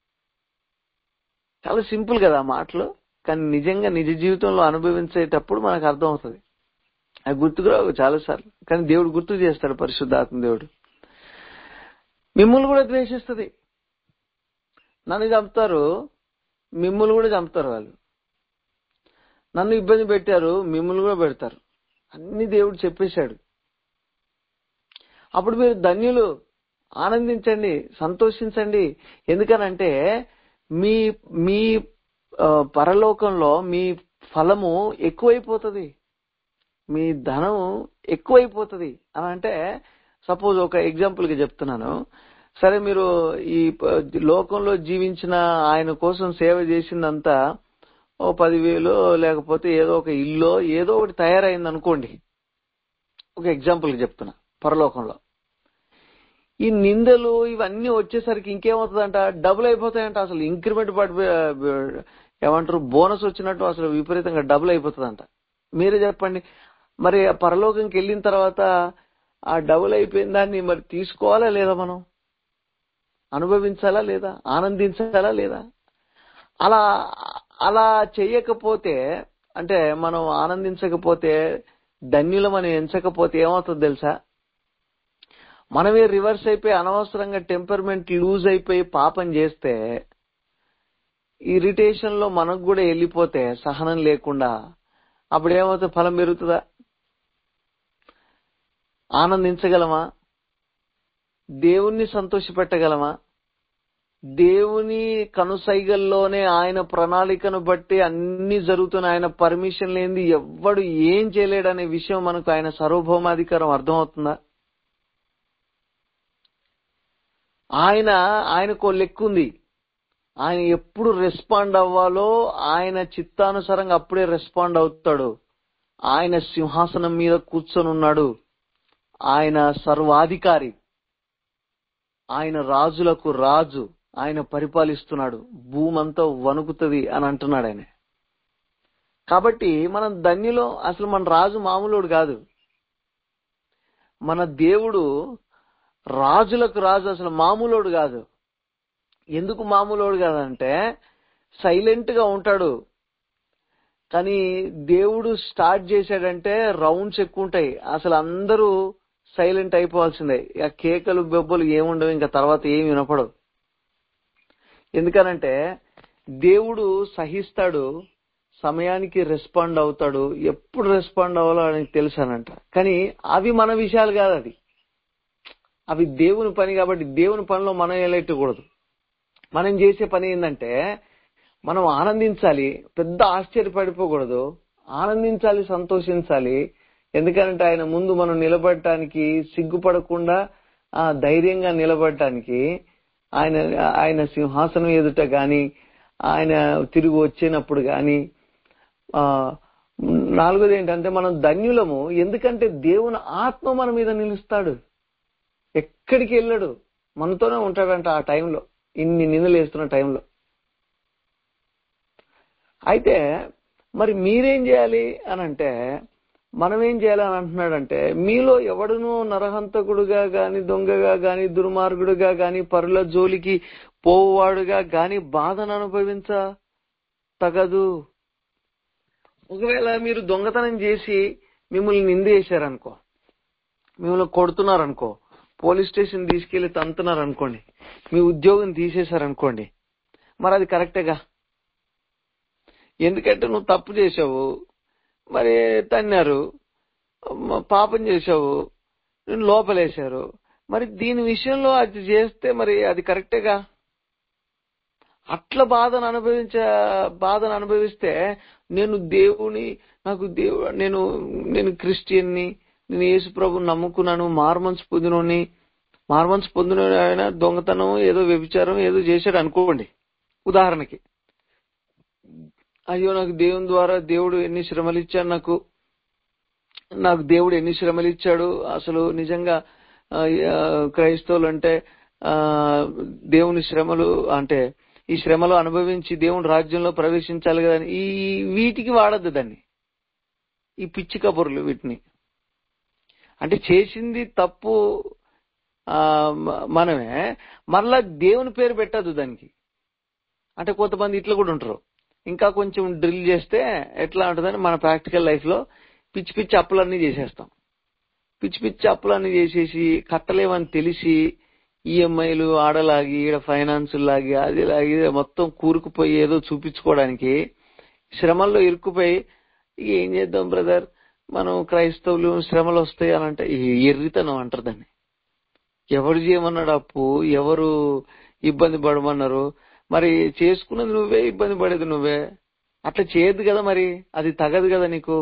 Speaker 1: చాలా సింపుల్ కదా ఆ మాటలు కానీ నిజంగా నిజ జీవితంలో అనుభవించేటప్పుడు మనకు అర్థం అవుతుంది అది గుర్తుకురావు చాలాసార్లు కానీ దేవుడు గుర్తు చేస్తాడు పరిశుద్ధాత్మ దేవుడు మిమ్మల్ని కూడా ద్వేషిస్తుంది నన్ను చంపుతారు మిమ్మల్ని కూడా చంపుతారు వాళ్ళు నన్ను ఇబ్బంది పెట్టారు మిమ్మల్ని కూడా పెడతారు అన్ని దేవుడు చెప్పేశాడు అప్పుడు మీరు ధన్యులు ఆనందించండి సంతోషించండి ఎందుకనంటే మీ మీ ఆ, పరలోకంలో మీ ఫలము ఎక్కువైపోతుంది మీ ధనం ఎక్కువైపోతుంది అని అంటే సపోజ్ ఒక ఎగ్జాంపుల్ గా చెప్తున్నాను సరే మీరు ఈ ప- లోకంలో జీవించిన ఆయన కోసం సేవ చేసిందంతా ఓ పదివేలు లేకపోతే ఏదో ఒక ఇల్లు ఏదో ఒకటి తయారైంది అనుకోండి ఒక ఎగ్జాంపుల్ గా చెప్తున్నా పరలోకంలో ఈ నిందలు ఇవన్నీ వచ్చేసరికి ఇంకేమవుతుందంట డబుల్ అయిపోతాయంట అసలు ఇంక్రిమెంట్ పడి ఏమంటారు బోనస్ వచ్చినట్టు అసలు విపరీతంగా డబుల్ అయిపోతుందంట మీరే చెప్పండి మరి ఆ పరలోకంకి వెళ్ళిన తర్వాత ఆ డబుల్ అయిపోయిన దాన్ని మరి తీసుకోవాలా లేదా మనం అనుభవించాలా లేదా ఆనందించాలా లేదా అలా అలా చేయకపోతే అంటే మనం ఆనందించకపోతే ధన్యులం మనం ఎంచకపోతే ఏమవుతుంది తెలుసా మనమే రివర్స్ అయిపోయి అనవసరంగా టెంపర్మెంట్ లూజ్ అయిపోయి పాపం చేస్తే ఇరిటేషన్ లో మనకు కూడా వెళ్ళిపోతే సహనం లేకుండా అప్పుడు ఏమవుతుంది ఫలం పెరుగుతుందా ఆనందించగలమా దేవుణ్ణి సంతోషపెట్టగలమా దేవుని కనుసైగల్లోనే ఆయన ప్రణాళికను బట్టి అన్ని జరుగుతున్న ఆయన పర్మిషన్ లేనిది ఎవ్వడు ఏం చేయలేడనే విషయం మనకు ఆయన సార్వభౌమాధికారం అర్థమవుతుందా ఆయన ఆయనకు లెక్క ఉంది ఆయన ఎప్పుడు రెస్పాండ్ అవ్వాలో ఆయన చిత్తానుసారంగా అప్పుడే రెస్పాండ్ అవుతాడు ఆయన సింహాసనం మీద కూర్చొని ఉన్నాడు ఆయన సర్వాధికారి ఆయన రాజులకు రాజు ఆయన పరిపాలిస్తున్నాడు భూమంతా వణుకుతుంది అని అంటున్నాడు ఆయన కాబట్టి మనం ధన్యులో అసలు మన రాజు మామూలుడు కాదు మన దేవుడు రాజులకు రాజు అసలు మామూలోడు కాదు ఎందుకు మామూలోడు కాదంటే సైలెంట్ గా ఉంటాడు కానీ దేవుడు స్టార్ట్ చేశాడంటే రౌండ్స్ ఎక్కువ ఉంటాయి అసలు అందరూ సైలెంట్ అయిపోవాల్సిందే ఇక కేకలు బెబ్బలు ఏముండవు ఇంకా తర్వాత ఏమి వినపడవు ఎందుకనంటే దేవుడు సహిస్తాడు సమయానికి రెస్పాండ్ అవుతాడు ఎప్పుడు రెస్పాండ్ అవ్వాలో ఆయనకి తెలుసానంట కానీ అవి మన విషయాలు కాదు అది అవి దేవుని పని కాబట్టి దేవుని పనిలో మనం ఎలెట్టకూడదు మనం చేసే పని ఏంటంటే మనం ఆనందించాలి పెద్ద ఆశ్చర్యపడిపోకూడదు ఆనందించాలి సంతోషించాలి ఎందుకంటే ఆయన ముందు మనం నిలబడటానికి సిగ్గుపడకుండా ఆ ధైర్యంగా నిలబడటానికి ఆయన ఆయన సింహాసనం ఎదుట గాని ఆయన తిరిగి వచ్చినప్పుడు గాని ఆ నాలుగోది ఏంటంటే మనం ధన్యులము ఎందుకంటే దేవుని ఆత్మ మన మీద నిలుస్తాడు ఎక్కడికి వెళ్ళాడు మనతోనే ఉంటాడంట ఆ టైంలో ఇన్ని నిందలు వేస్తున్న టైంలో అయితే మరి మీరేం చేయాలి అని అంటే మనం ఏం చేయాలని అంటున్నాడంటే మీలో ఎవడునూ నరహంతకుడుగా గాని దొంగగా గాని దుర్మార్గుడుగా గాని పరుల జోలికి పోవాడుగా గాని బాధను అనుభవించ తగదు ఒకవేళ మీరు దొంగతనం చేసి మిమ్మల్ని నిందేశారనుకో మిమ్మల్ని కొడుతున్నారనుకో పోలీస్ స్టేషన్ తీసుకెళ్లి తంతున్నారు అనుకోండి మీ ఉద్యోగం తీసేశారనుకోండి మరి అది కరెక్టేగా ఎందుకంటే నువ్వు తప్పు చేసావు మరి తన్నారు మ- పాపం చేసావు నిన్ను లోపలేశారు మరి దీని విషయంలో అది చేస్తే మరి అది కరెక్టేగా అట్ల బాధను అనుభవించ బాధను అనుభవిస్తే నేను దేవుని నాకు దేవు నేను నేను క్రిస్టియన్ని నేను యేసు ప్రభు నమ్ముకున్నాను మార్మన్స్ పొందినోని మార్మన్స్ పొందిన ఆయన దొంగతనం ఏదో వ్యభిచారం ఏదో చేశాడు అనుకోండి ఉదాహరణకి అయ్యో నాకు దేవుని ద్వారా దేవుడు ఎన్ని శ్రమలు ఇచ్చాడు నాకు నాకు దేవుడు ఎన్ని శ్రమలు ఇచ్చాడు అసలు నిజంగా ఆ, ఆ, క్రైస్తవులు అంటే ఆ దేవుని శ్రమలు అంటే ఈ శ్రమలు అనుభవించి దేవుని రాజ్యంలో ప్రవేశించాలి కదా అని ఈ వీటికి వాడద్దు దాన్ని ఈ పిచ్చి కబుర్లు వీటిని అంటే చేసింది తప్పు ఆ, మ- మనమే మరలా దేవుని పేరు పెట్టద్దు దానికి అంటే కొంతమంది ఇట్లా కూడా ఉంటారు ఇంకా కొంచెం డ్రిల్ చేస్తే ఎట్లా ఉంటుందని మన ప్రాక్టికల్ లైఫ్ లో పిచ్చి పిచ్చి అప్పులన్నీ చేసేస్తాం పిచ్చి పిచ్చి అప్పులన్నీ చేసేసి కట్టలేమని తెలిసి ఈఎంఐలు ఆడలాగి ఈడ ఫైనాన్స్ లాగి అది లాగి మొత్తం కూరుకుపోయి ఏదో చూపించుకోవడానికి శ్రమల్లో ఇరుక్కుపోయి ఇక ఏం చేద్దాం బ్రదర్ మనం క్రైస్తవులు శ్రమలు వస్తాయి అని అంటే ఈ ఎర్రితనం అంటారు దాన్ని ఎవరు చేయమన్నాడు అప్పు ఎవరు ఇబ్బంది పడమన్నారు మరి చేసుకున్నది నువ్వే ఇబ్బంది పడేది నువ్వే అట్లా చేయదు కదా మరి అది తగదు కదా నీకు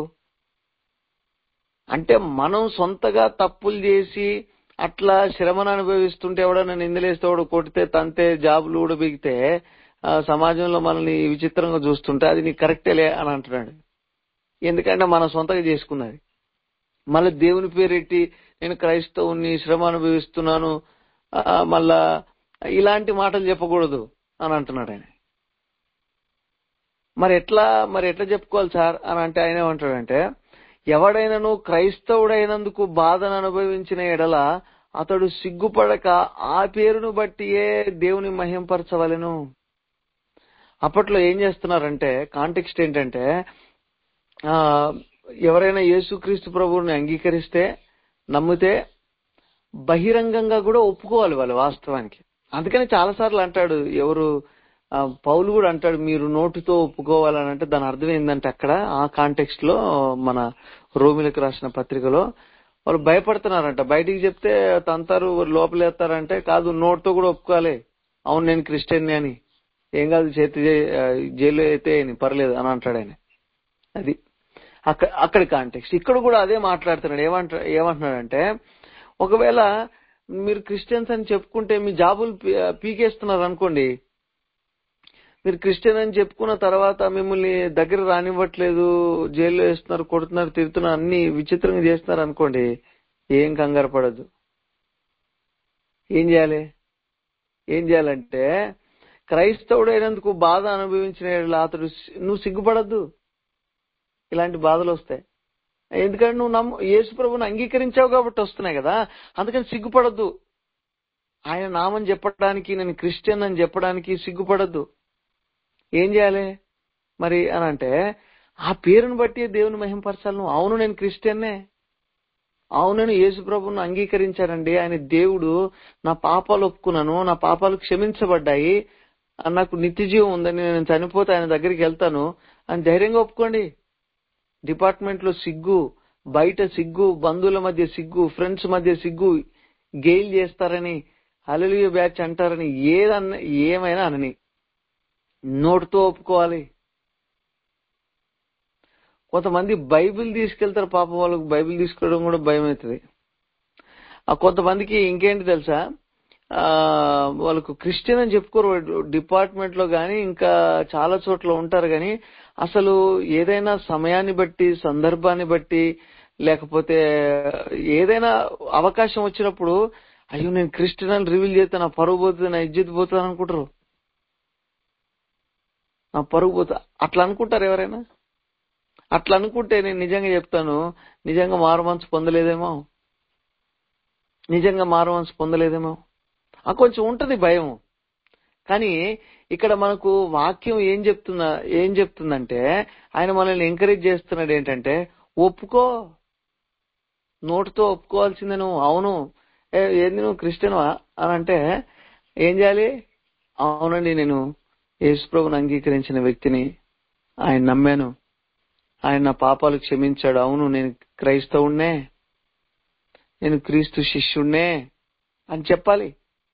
Speaker 1: అంటే మనం సొంతగా తప్పులు చేసి అట్లా శ్రమను అనుభవిస్తుంటే ఎవడన్నా నిందలేస్తే వాడు కొడితే తంతే జాబులు కూడా బిగితే ఆ, సమాజంలో మనల్ని విచిత్రంగా చూస్తుంటే అది నీకు కరెక్టేలే అని అంటున్నాడు ఎందుకంటే మనం సొంతగా చేసుకున్నది మళ్ళీ దేవుని పేరెట్టి నేను క్రైస్తవుని శ్రమ అనుభవిస్తున్నాను ఆ, మళ్ళా ఇలాంటి మాటలు చెప్పకూడదు అని అంటున్నాడు ఆయన మరి ఎట్లా మరి ఎట్లా చెప్పుకోవాలి సార్ అని అంటే ఆయన ఏమంటాడంటే ఎవడైనను క్రైస్తవుడైనందుకు బాధను అనుభవించిన ఎడల అతడు సిగ్గుపడక ఆ పేరును బట్టియే దేవుని మహింపరచవలెను అప్పట్లో ఏం చేస్తున్నారంటే కాంటెక్స్ట్ ఏంటంటే ఆ ఎవరైనా యేసుక్రీస్తు ప్రభువుని అంగీకరిస్తే నమ్మితే బహిరంగంగా కూడా ఒప్పుకోవాలి వాళ్ళు వాస్తవానికి అందుకని చాలాసార్లు అంటాడు ఎవరు ఆ, పౌలు కూడా అంటాడు మీరు నోటితో ఒప్పుకోవాలని అంటే దాని అర్థం ఏంటంటే అక్కడ ఆ కాంటెక్స్ట్ లో మన రోమిలకు రాసిన పత్రికలో వాళ్ళు భయపడుతున్నారంట బయటికి చెప్తే తంతారు లోపలేస్తారంటే కాదు నోటితో కూడా ఒప్పుకోవాలి అవును నేను క్రిస్టియన్ అని ఏం కాదు చేతి జై- ఆ, జైల్లో అయితే ఏం పర్లేదు అని అంటాడు ఆయన అది అక్కడ అక్కడి కాంటెక్స్ట్ ఇక్కడ కూడా అదే మాట్లాడుతున్నాడు ఏమంట ఏమంటున్నాడంటే ఒకవేళ మీరు క్రిస్టియన్స్ అని చెప్పుకుంటే మీ జాబులు పీ- పీకేస్తున్నారు అనుకోండి మీరు క్రిస్టియన్ అని చెప్పుకున్న తర్వాత మిమ్మల్ని దగ్గర రానివ్వట్లేదు జైల్లో వేస్తున్నారు కొడుతున్నారు తిడుతున్నారు అన్ని విచిత్రంగా చేస్తున్నారు అనుకోండి ఏం కంగారు పడద్దు ఏం చేయాలి ఏం చేయాలంటే క్రైస్తవుడైనందుకు బాధ అనుభవించిన యెడల అతడు సి- నువ్వు సిగ్గుపడద్దు ఇలాంటి బాధలు వస్తాయి ఎందుకంటే నువ్వు నమ్ము యేసు ప్రభుని అంగీకరించావు కాబట్టి వస్తున్నాయి కదా అందుకని సిగ్గుపడద్దు ఆయన నామం చెప్పడానికి నేను క్రిస్టియన్ అని చెప్పడానికి సిగ్గుపడద్దు ఏం చేయాలి మరి అని అంటే ఆ పేరును బట్టి దేవుని మహింపరచాలి నువ్వు అవును నేను క్రిస్టియన్నే అవును నేను యేసు ప్రభుని అంగీకరించానండి ఆయన దేవుడు నా పాపాలు ఒప్పుకున్నాను నా పాపాలు క్షమించబడ్డాయి ఆ, నాకు నిత్య జీవం ఉందని నేను చనిపోతే ఆయన దగ్గరికి వెళ్తాను అని ధైర్యంగా ఒప్పుకోండి డిపార్ట్మెంట్ లో సిగ్గు బయట సిగ్గు బంధువుల మధ్య సిగ్గు ఫ్రెండ్స్ మధ్య సిగ్గు గెయిల్ చేస్తారని అలలియ బ్యాచ్ అంటారని ఏదన్న ఏమైనా అనని నోటితో ఒప్పుకోవాలి కొంతమంది బైబిల్ తీసుకెళ్తారు పాపం వాళ్ళకి బైబిల్ తీసుకెళ్ళడం కూడా భయం అవుతుంది ఆ కొంతమందికి ఇంకేంటి తెలుసా ఆ వాళ్ళకు క్రిస్టియన్ అని చెప్పుకోరు డిపార్ట్మెంట్ లో గానీ ఇంకా చాలా చోట్ల ఉంటారు గానీ అసలు ఏదైనా సమయాన్ని బట్టి సందర్భాన్ని బట్టి లేకపోతే ఏదైనా అవకాశం వచ్చినప్పుడు అయ్యో నేను క్రిస్టియన్ అని రివీల్ చేస్తే నా పరువు పోతుంది నా ఇజ్జత్ పోతుంది అనుకుంటారు నా పరుగు పోతా అట్లా అనుకుంటారు ఎవరైనా అట్లా అనుకుంటే నేను నిజంగా చెప్తాను నిజంగా మారు మనసు పొందలేదేమో నిజంగా మారు మనసు పొందలేదేమో ఆ కొంచెం ఉంటది భయం కానీ ఇక్కడ మనకు వాక్యం ఏం చెప్తుందా ఏం చెప్తుందంటే ఆయన మనల్ని ఎంకరేజ్ చేస్తున్నాడు ఏంటంటే ఒప్పుకో నోటితో ఒప్పుకోవాల్సిందే నువ్వు అవును ఏ, ఏంది నువ్వు క్రిస్టియన్వా అని అంటే ఏం చేయాలి అవునండి నేను యేసుప్రభుని అంగీకరించిన వ్యక్తిని ఆయన నమ్మాను ఆయన నా పాపాలు క్షమించాడు అవును నేను క్రైస్తవుణ్ణే నేను క్రీస్తు శిష్యుణ్ణే అని చెప్పాలి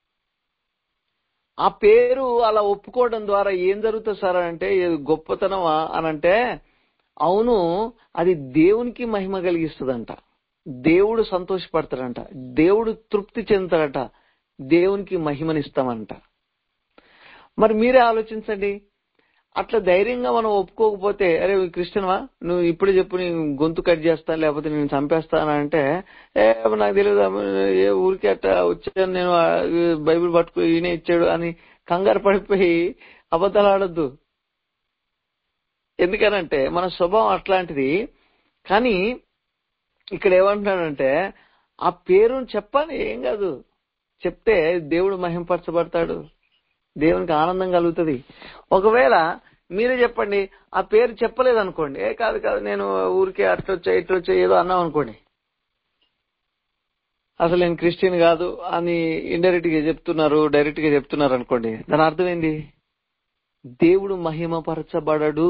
Speaker 1: ఆ పేరు అలా ఒప్పుకోవడం ద్వారా ఏం జరుగుతుంది సార్ అని అంటే ఇది గొప్పతనమా అని అంటే అవును అది దేవునికి మహిమ కలిగిస్తుందంట దేవుడు సంతోషపడతాడంట దేవుడు తృప్తి చెందుతాడట దేవునికి మహిమనిస్తామంట మరి మీరే ఆలోచించండి అట్లా ధైర్యంగా మనం ఒప్పుకోకపోతే అరే క్రిస్టియన్వా నువ్వు ఇప్పుడు చెప్పు నీ గొంతు కట్ చేస్తాను లేకపోతే నేను చంపేస్తాను అంటే ఏ నాకు తెలియదు అమ్మ, ఏ ఊరికి అట్లా వచ్చాను నేను ఆ, బైబిల్ పట్టుకు ఈయన ఇచ్చాడు అని కంగారు పడిపోయి అబద్ధాలు ఆడొద్దు ఎందుకనంటే మన స్వభావం అట్లాంటిది కానీ ఇక్కడ ఏమంటున్నాడంటే ఆ పేరును చెప్పాలి ఏం కాదు చెప్తే దేవుడు మహింపరచబడతాడు దేవునికి ఆనందం కలుగుతుంది ఒకవేళ మీరే చెప్పండి ఆ పేరు చెప్పలేదు అనుకోండి ఏ కాదు కాదు నేను ఊరికే అట్లొచ్చా ఇట్లొచ్చా ఏదో అన్నాం అనుకోండి అసలు నేను క్రిస్టియన్ కాదు అని ఇండైరెక్ట్ గా చెప్తున్నారు డైరెక్ట్ గా చెప్తున్నారు అనుకోండి దాని అర్థం ఏంది దేవుడు మహిమపరచబడడు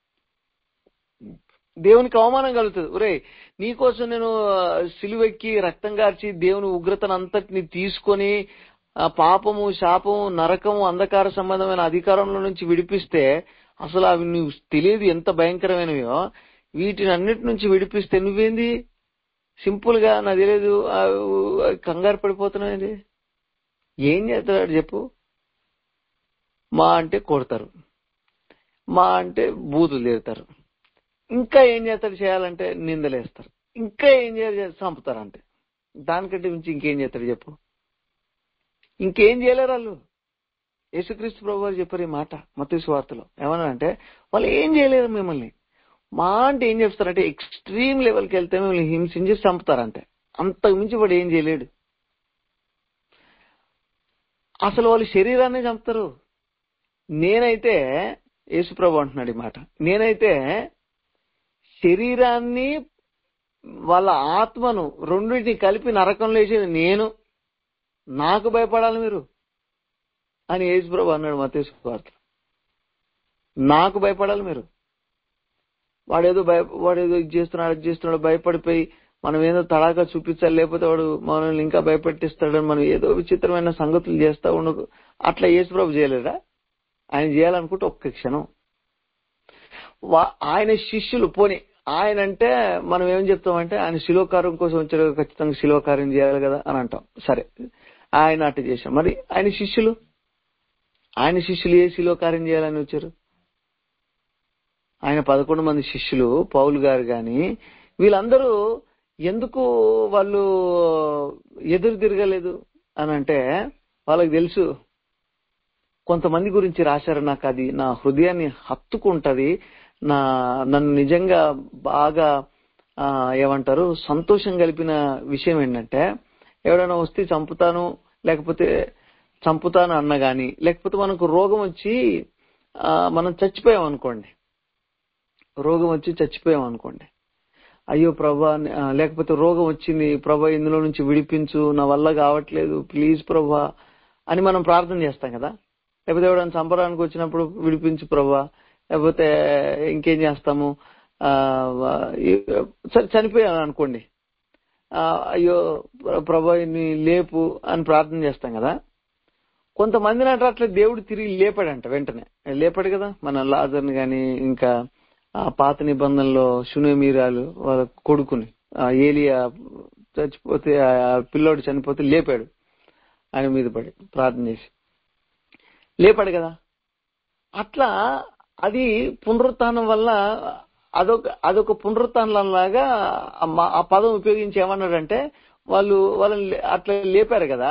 Speaker 1: దేవునికి అవమానం కలుగుతుంది ఒరే నీకోసం నేను సిలువెక్కి రక్తం కార్చి దేవుని ఉగ్రతను అంతటిని తీసుకొని ఆ పాపము శాపము నరకము అంధకార సంబంధమైన అధికారంలో నుంచి విడిపిస్తే అసలు అవి నువ్వు తెలియదు ఎంత భయంకరమైనవో వీటిని అన్నిటి నుంచి విడిపిస్తే నువ్వేంది సింపుల్ గా నాకు తెలియదు ఆ, కంగారు పడిపోతున్నావు ఏం చేస్తాడు చెప్పు మా అంటే కొడతారు మా అంటే బూతులు తిడతారు ఇంకా ఏం చేస్తాడు చేయాలంటే నిందలేస్తారు ఇంకా ఏం చేయాలి చంపుతారు అంటే దానికంటే మించి ఇంకేం చేస్తాడు చెప్పు ఇంకేం చేయలేరు వాళ్ళు యేసుక్రీస్తు ప్రభు వారు చెప్పారు ఈ మాట మత్తయి వార్తలో ఏమన్నా అంటే వాళ్ళు ఏం చేయలేరు మిమ్మల్ని మా అంటే ఏం చేస్తారంటే ఎక్స్ట్రీమ్ లెవెల్కి వెళ్తే మిమ్మల్ని హింసించి చంపుతారంటే అంతకు మించి వాడు ఏం చేయలేడు అసలు వాళ్ళు శరీరాన్ని చంపుతారు నేనైతే యేసుప్రభు అంటున్నాడు ఈ మాట నేనైతే శరీరాన్ని వాళ్ళ ఆత్మను రెండింటిని కలిపి నరకంలో వేసేది నేను నాకు భయపడాలి మీరు అని యేసుప్రభు అన్నాడు మతేసు వార్త నాకు భయపడాలి మీరు వాడేదో భయ వాడేదో ఇది చేస్తున్నాడు అది చేస్తున్నాడు భయపడిపోయి మనం ఏదో తడాక చూపించాలి లేకపోతే వాడు మనల్ని ఇంకా భయపెట్టిస్తాడని మనం ఏదో విచిత్రమైన సంగతులు చేస్తా ఉండకు అట్లా యేసుప్రభు చేయలేదా ఆయన చేయాలనుకుంటే ఒక్క క్షణం వా- ఆయన శిష్యులు పోని ఆయన అంటే మనం ఏం చెప్తామంటే ఆయన శిలోకార్యం కోసం వచ్చాడు కదా, ఖచ్చితంగా శిలోకార్యం చేయాలి కదా అని అంటాం సరే ఆయన అట్టు చేశాం మరి ఆయన శిష్యులు ఆయన శిష్యులు ఏ శిలోకార్యం చేయాలని వచ్చారు ఆయన పదకొండు మంది శిష్యులు పౌలు గారు గాని వీళ్ళందరూ ఎందుకు వాళ్ళు ఎదురు తిరగలేదు అని అంటే వాళ్ళకి తెలుసు కొంతమంది గురించి రాశారు నాకు అది నా హృదయాన్ని హత్తుకుంటది నా నన్ను నిజంగా బాగా ఆ, ఏమంటారు సంతోషం కలిపిన విషయం ఏంటంటే ఎవడైనా వస్తే చంపుతాను లేకపోతే చంపుతాను అన్న గాని లేకపోతే మనకు రోగం వచ్చి ఆ, మనం చచ్చిపోయాం అనుకోండి రోగం వచ్చి చచ్చిపోయాం అనుకోండి అయ్యో ప్రభా ఆ, లేకపోతే రోగం వచ్చింది ప్రభా ఇందులో నుంచి విడిపించు నా వల్ల కావట్లేదు ప్లీజ్ ప్రభా అని మనం ప్రార్థన చేస్తాం కదా లేకపోతే ఎవరైనా చంపడానికి వచ్చినప్పుడు విడిపించు ప్రభా లేకపోతే ఇంకేం చేస్తాము ఆ, ఈ- సరే చనిపోయాను అనుకోండి ఆ, అయ్యో ప్రభా నీ లేపు అని ప్రార్థన చేస్తాం కదా కొంతమందిని అంటారు అట్లా దేవుడు తిరిగి లేపాడంట వెంటనే లేపాడు కదా మన లాజర్ని గాని ఇంకా ఆ పాత నిబంధనలో శునేమీరాలు వాళ్ళ కొడుకుని ఆ ఏలియా చచ్చిపోతే ఆ పిల్లోడు చనిపోతే లేపాడు ఆయన మీద పడి ప్రార్థన చేసి లేపాడు కదా అట్లా అది పునరుత్థానం వల్ల అదొక అదొక పునరుత్థానం లాగా ఆ మా- ఆ పదం ఉపయోగించి ఏమన్నాడంటే వాళ్ళు వాళ్ళని లే- అట్లా లేపారు కదా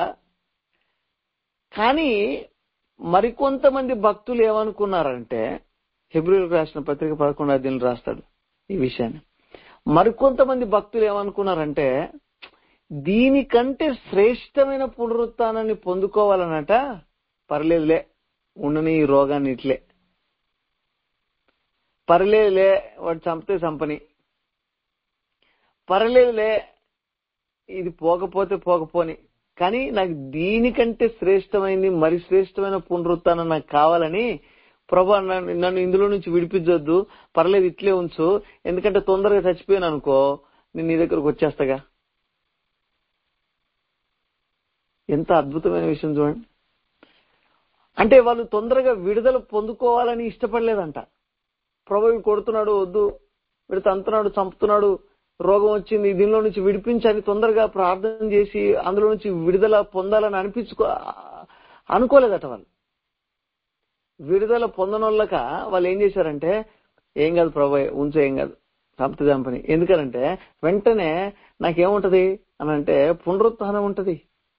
Speaker 1: కానీ మరికొంతమంది భక్తులు ఏమనుకున్నారంటే హెబ్రిల్కి రాసిన పత్రిక పదకొండు అధ్యయనం రాస్తాడు ఈ విషయాన్ని మరికొంతమంది భక్తులు ఏమనుకున్నారంటే దీనికంటే శ్రేష్టమైన పునరుత్థానాన్ని పొందుకోవాలనట పర్లేదులే ఉండని ఈ రోగాన్ని ఇట్లే పర్లేదులే వాడు చంపితే చంపని పర్లేదులే ఇది పోకపోతే పోకపోని కానీ నాకు దీనికంటే శ్రేష్టమైంది మరి శ్రేష్టమైన పునరుత్థానం నాకు కావాలని ప్రభా నన్ను నన్ను ఇందులో నుంచి విడిపించొద్దు పర్లేదు ఇట్లే ఉంచు ఎందుకంటే తొందరగా చచ్చిపోయాను అనుకో నేను నీ దగ్గరకు వచ్చేస్తాగా ఎంత అద్భుతమైన విషయం చూడండి అంటే వాళ్ళు తొందరగా విడుదల పొందుకోవాలని ఇష్టపడలేదంట ప్రభు వీడు కొడుతున్నాడు వద్దు వీడు తంతున్నాడు చంపుతున్నాడు రోగం వచ్చింది దీనిలో నుంచి విడిపించని తొందరగా ప్రార్థన చేసి అందులో నుంచి విడుదల పొందాలని అనిపించుకో అనుకోలేదట వాళ్ళు విడుదల పొందనోళ్ళక వాళ్ళు ఏం చేశారంటే ఏం కాదు ప్రభు ఉంచు ఏం కాదు చంపితే చంపని ఎందుకనంటే వెంటనే నాకేముంటది అని అంటే పునరుత్థానం ఉంటది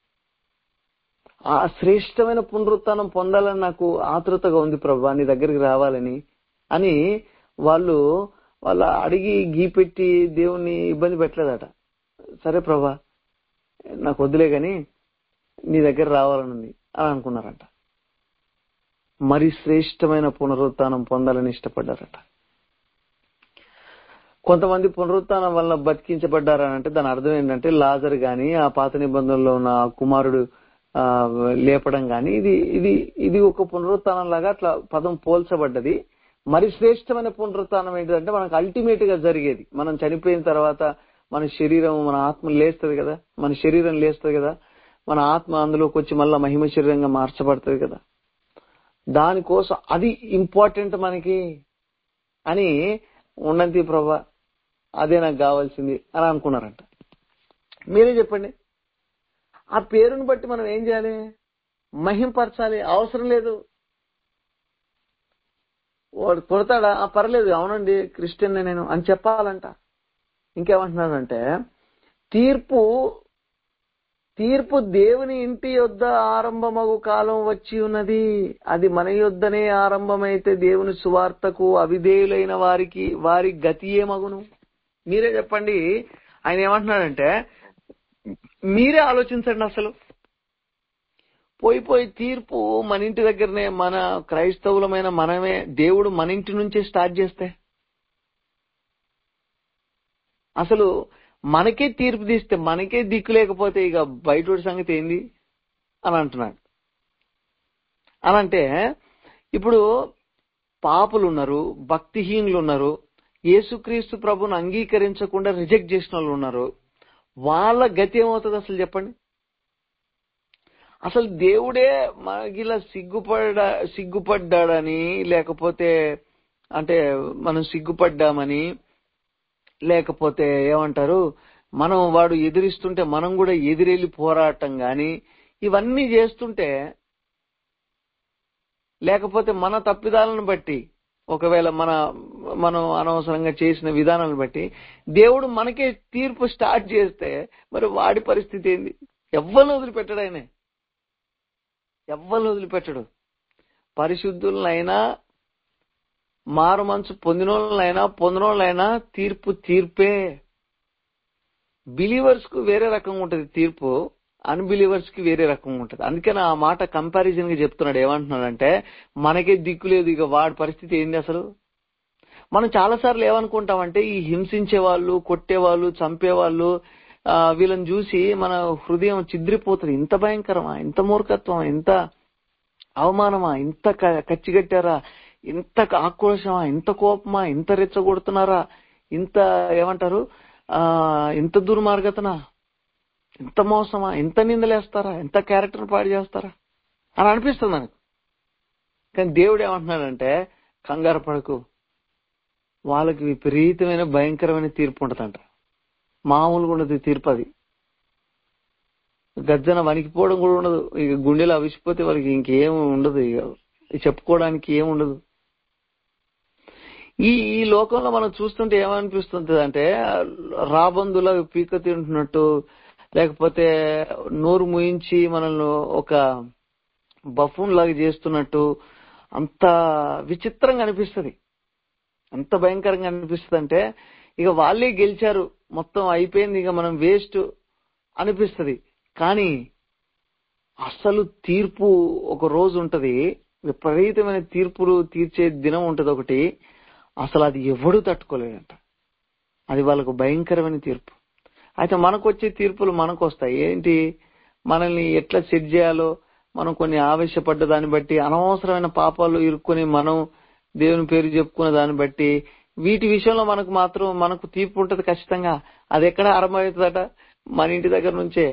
Speaker 1: ఆ శ్రేష్టమైన పునరుత్థానం పొందాలని నాకు ఆతృతగా ఉంది ప్రభా నీ దగ్గరికి రావాలని అని వాళ్ళు వాళ్ళ అడిగి గీపెట్టి దేవుణ్ణి ఇబ్బంది పెట్టలేదట సరే ప్రభా నాకు వద్దులే గాని నీ దగ్గర రావాలని ఉంది అని అనుకున్నారంట మరి శ్రేష్టమైన పునరుత్థానం పొందాలని ఇష్టపడ్డారట కొంతమంది పునరుత్థానం వల్ల బతికించబడ్డారని అంటే దాని అర్థం ఏంటంటే లాజర్ గాని ఆ పాత నిబంధనలో ఉన్న ఆ కుమారుడు ఆ లేపడం గాని ఇది ఇది ఇది ఒక పునరుత్థానం లాగా అట్లా పదం పోల్చబడ్డది మరి శ్రేష్టమైన పునరుత్థానం ఏంటంటే మనకు అల్టిమేట్ గా జరిగేది మనం చనిపోయిన తర్వాత మన శరీరం మన ఆత్మ లేస్తుంది కదా మన శరీరం లేస్తుంది కదా మన ఆత్మ అందులోకి వచ్చి మళ్ళా మహిమ శరీరంగా మార్చబడుతుంది కదా దానికోసం అది ఇంపార్టెంట్ మనకి అని ఉన్నంతి ప్రభా అదే నాకు కావాల్సింది అని అనుకున్నారంట మీరే చెప్పండి ఆ పేరుని బట్టి మనం ఏం చేయాలి మహింపరచాలి అవసరం లేదు వాడు కొడతాడా ఆ పర్లేదు అవునండి క్రిస్టియన్ నేను అని చెప్పాలంట ఇంకేమంటున్నానంటే తీర్పు తీర్పు దేవుని ఇంటి యొద్ద ఆరంభమగు కాలం వచ్చి ఉన్నది అది మన యొద్దనే ఆరంభమైతే దేవుని సువార్తకు అవిధేయులైన వారికి వారి గతి ఏమగును మీరే చెప్పండి ఆయన ఏమంటున్నాడంటే మీరే ఆలోచించండి అసలు పోయి పోయి తీర్పు మన ఇంటి దగ్గరనే మన క్రైస్తవులమైన మనమే దేవుడు మన ఇంటి నుంచే స్టార్ట్ చేస్తే అసలు మనకే తీర్పు తీస్తే మనకే దిక్కు లేకపోతే ఇక బయట సంగతి ఏంది అని అంటున్నాడు అని అంటే ఇప్పుడు పాపులు ఉన్నారు భక్తిహీనులు ఉన్నారు యేసుక్రీస్తు ప్రభుని అంగీకరించకుండా రిజెక్ట్ చేసిన వాళ్ళు ఉన్నారు వాళ్ళ గతి ఏమవుతుంది అసలు చెప్పండి అసలు దేవుడే మనకిలా సిగ్గుపడ సిగ్గుపడ్డాడని లేకపోతే అంటే మనం సిగ్గుపడ్డామని లేకపోతే ఏమంటారు మనం వాడు ఎదిరిస్తుంటే మనం కూడా ఎదిరెళ్ళి పోరాటం గాని ఇవన్నీ చేస్తుంటే లేకపోతే మన తప్పిదాలను బట్టి ఒకవేళ మన మనం అనవసరంగా చేసిన విధానాలను బట్టి దేవుడు మనకే తీర్పు స్టార్ట్ చేస్తే మరి వాడి పరిస్థితి ఏంది ఎవ్వరిని వదిలిపెట్టడు ఆయనే ఎవ్వరిని వదిలిపెట్టడు పరిశుద్ధులనైనా మారు మనసు పొందినోళ్ళైనా పొందినోళ్ళైనా తీర్పు తీర్పే బిలీవర్స్ కు వేరే రకంగా ఉంటది తీర్పు అన్బిలీవర్స్ కి వేరే రకంగా ఉంటది అందుకని ఆ మాట కంపారిజన్ గా చెప్తున్నాడు ఏమంటున్నాడంటే మనకే దిక్కు లేదు ఇక వాడి పరిస్థితి ఏంది అసలు మనం చాలా సార్లు ఏమనుకుంటామంటే ఈ హింసించే వాళ్ళు కొట్టేవాళ్ళు చంపేవాళ్ళు ఆ, వీళ్ళని చూసి మన హృదయం చిద్రిపోతుంది ఇంత భయంకరమా ఇంత మూర్ఖత్వమా ఇంత అవమానమా ఇంత క- కచ్చిగట్టారా ఇంత ఆక్రోశమా ఇంత కోపమా ఇంత రెచ్చగొడుతున్నారా ఇంత ఏమంటారు ఆ ఇంత దుర్మార్గతనా ఇంత మోసమా ఇంత నిందలేస్తారా ఇంత క్యారెక్టర్ పాడు చేస్తారా అని అనిపిస్తుంది మనకు కానీ దేవుడు ఏమంటున్నాడంటే కంగారు పడకు వాళ్ళకి విపరీతమైన భయంకరమైన తీర్పు ఉంటదంట మామూలుగా ఉండదు తీర్పు అది గజ్జన వణికిపోవడం కూడా ఉండదు ఇక గుండెలు అవిసిపోతే వాళ్ళకి ఇంకేం ఉండదు ఇక చెప్పుకోవడానికి ఏం ఉండదు ఈ ఈ లోకంలో మనం చూస్తుంటే ఏమనిపిస్తుంది అంటే రాబందుల పీక తింటున్నట్టు లేకపోతే నోరు ముయించి మనల్ని ఒక బఫూన్ లాగా చేస్తున్నట్టు అంత విచిత్రంగా అనిపిస్తది ఎంత భయంకరంగా అనిపిస్తుంది అంటే ఇక వాళ్ళే గెలిచారు మొత్తం అయిపోయింది ఇక మనం వేస్ట్ అనిపిస్తది కానీ అసలు తీర్పు ఒక రోజు ఉంటది విపరీతమైన తీర్పులు తీర్చే దినం ఉంటది ఒకటి అసలు అది ఎవడు తట్టుకోలేడంట అది వాళ్ళకు భయంకరమైన తీర్పు అయితే మనకు వచ్చే తీర్పులు మనకు వస్తాయి ఏంటి మనల్ని ఎట్లా సెట్ చేయాలో మనం కొన్ని ఆవేశపడ్డ దాన్ని బట్టి అనవసరమైన పాపాలు ఇరుక్కొని మనం దేవుని పేరు చెప్పుకున్న దాన్ని బట్టి వీటి విషయంలో మనకు మాత్రం మనకు తీర్పు ఉంటది ఖచ్చితంగా అది ఎక్కడ ఆరంభమవుతుందట మన ఇంటి దగ్గర నుంచే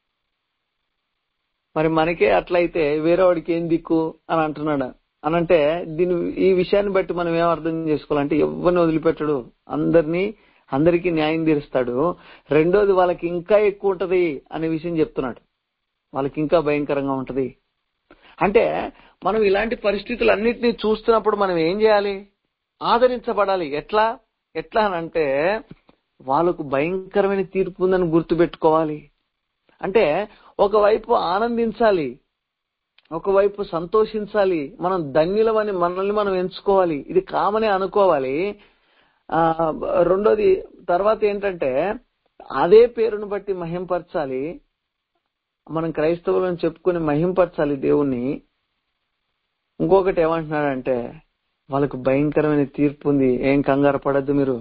Speaker 1: మరి మనకే అట్లయితే వేరే వాడికి ఏం దిక్కు అని అంటున్నాడు అని అంటే దీని ఈ విషయాన్ని బట్టి మనం ఏం అర్థం చేసుకోవాలంటే ఎవరిని వదిలిపెట్టడు అందరినీ అందరికీ న్యాయం తీరుస్తాడు రెండోది వాళ్ళకి ఇంకా ఎక్కువ ఉంటది అనే విషయం చెప్తున్నాడు వాళ్ళకి ఇంకా భయంకరంగా ఉంటది అంటే మనం ఇలాంటి పరిస్థితులన్నింటినీ చూస్తున్నప్పుడు మనం ఏం చేయాలి ఆదరించబడాలి ఎట్లా ఎట్లా అని అంటే వాళ్ళకు భయంకరమైన తీర్పు ఉందని గుర్తుపెట్టుకోవాలి అంటే ఒకవైపు ఆనందించాలి ఒకవైపు సంతోషించాలి మనం ధన్యులమని మనల్ని మనం ఎంచుకోవాలి ఇది కామనే అనుకోవాలి ఆ రెండోది తర్వాత ఏంటంటే అదే పేరును బట్టి మహింపరచాలి మనం క్రైస్తవులను చెప్పుకొని మహింపరచాలి దేవుణ్ణి ఇంకొకటి ఏమంటున్నాడంటే వాళ్ళకు భయంకరమైన తీర్పు ఉంది ఏం కంగారు పడద్దు మీరు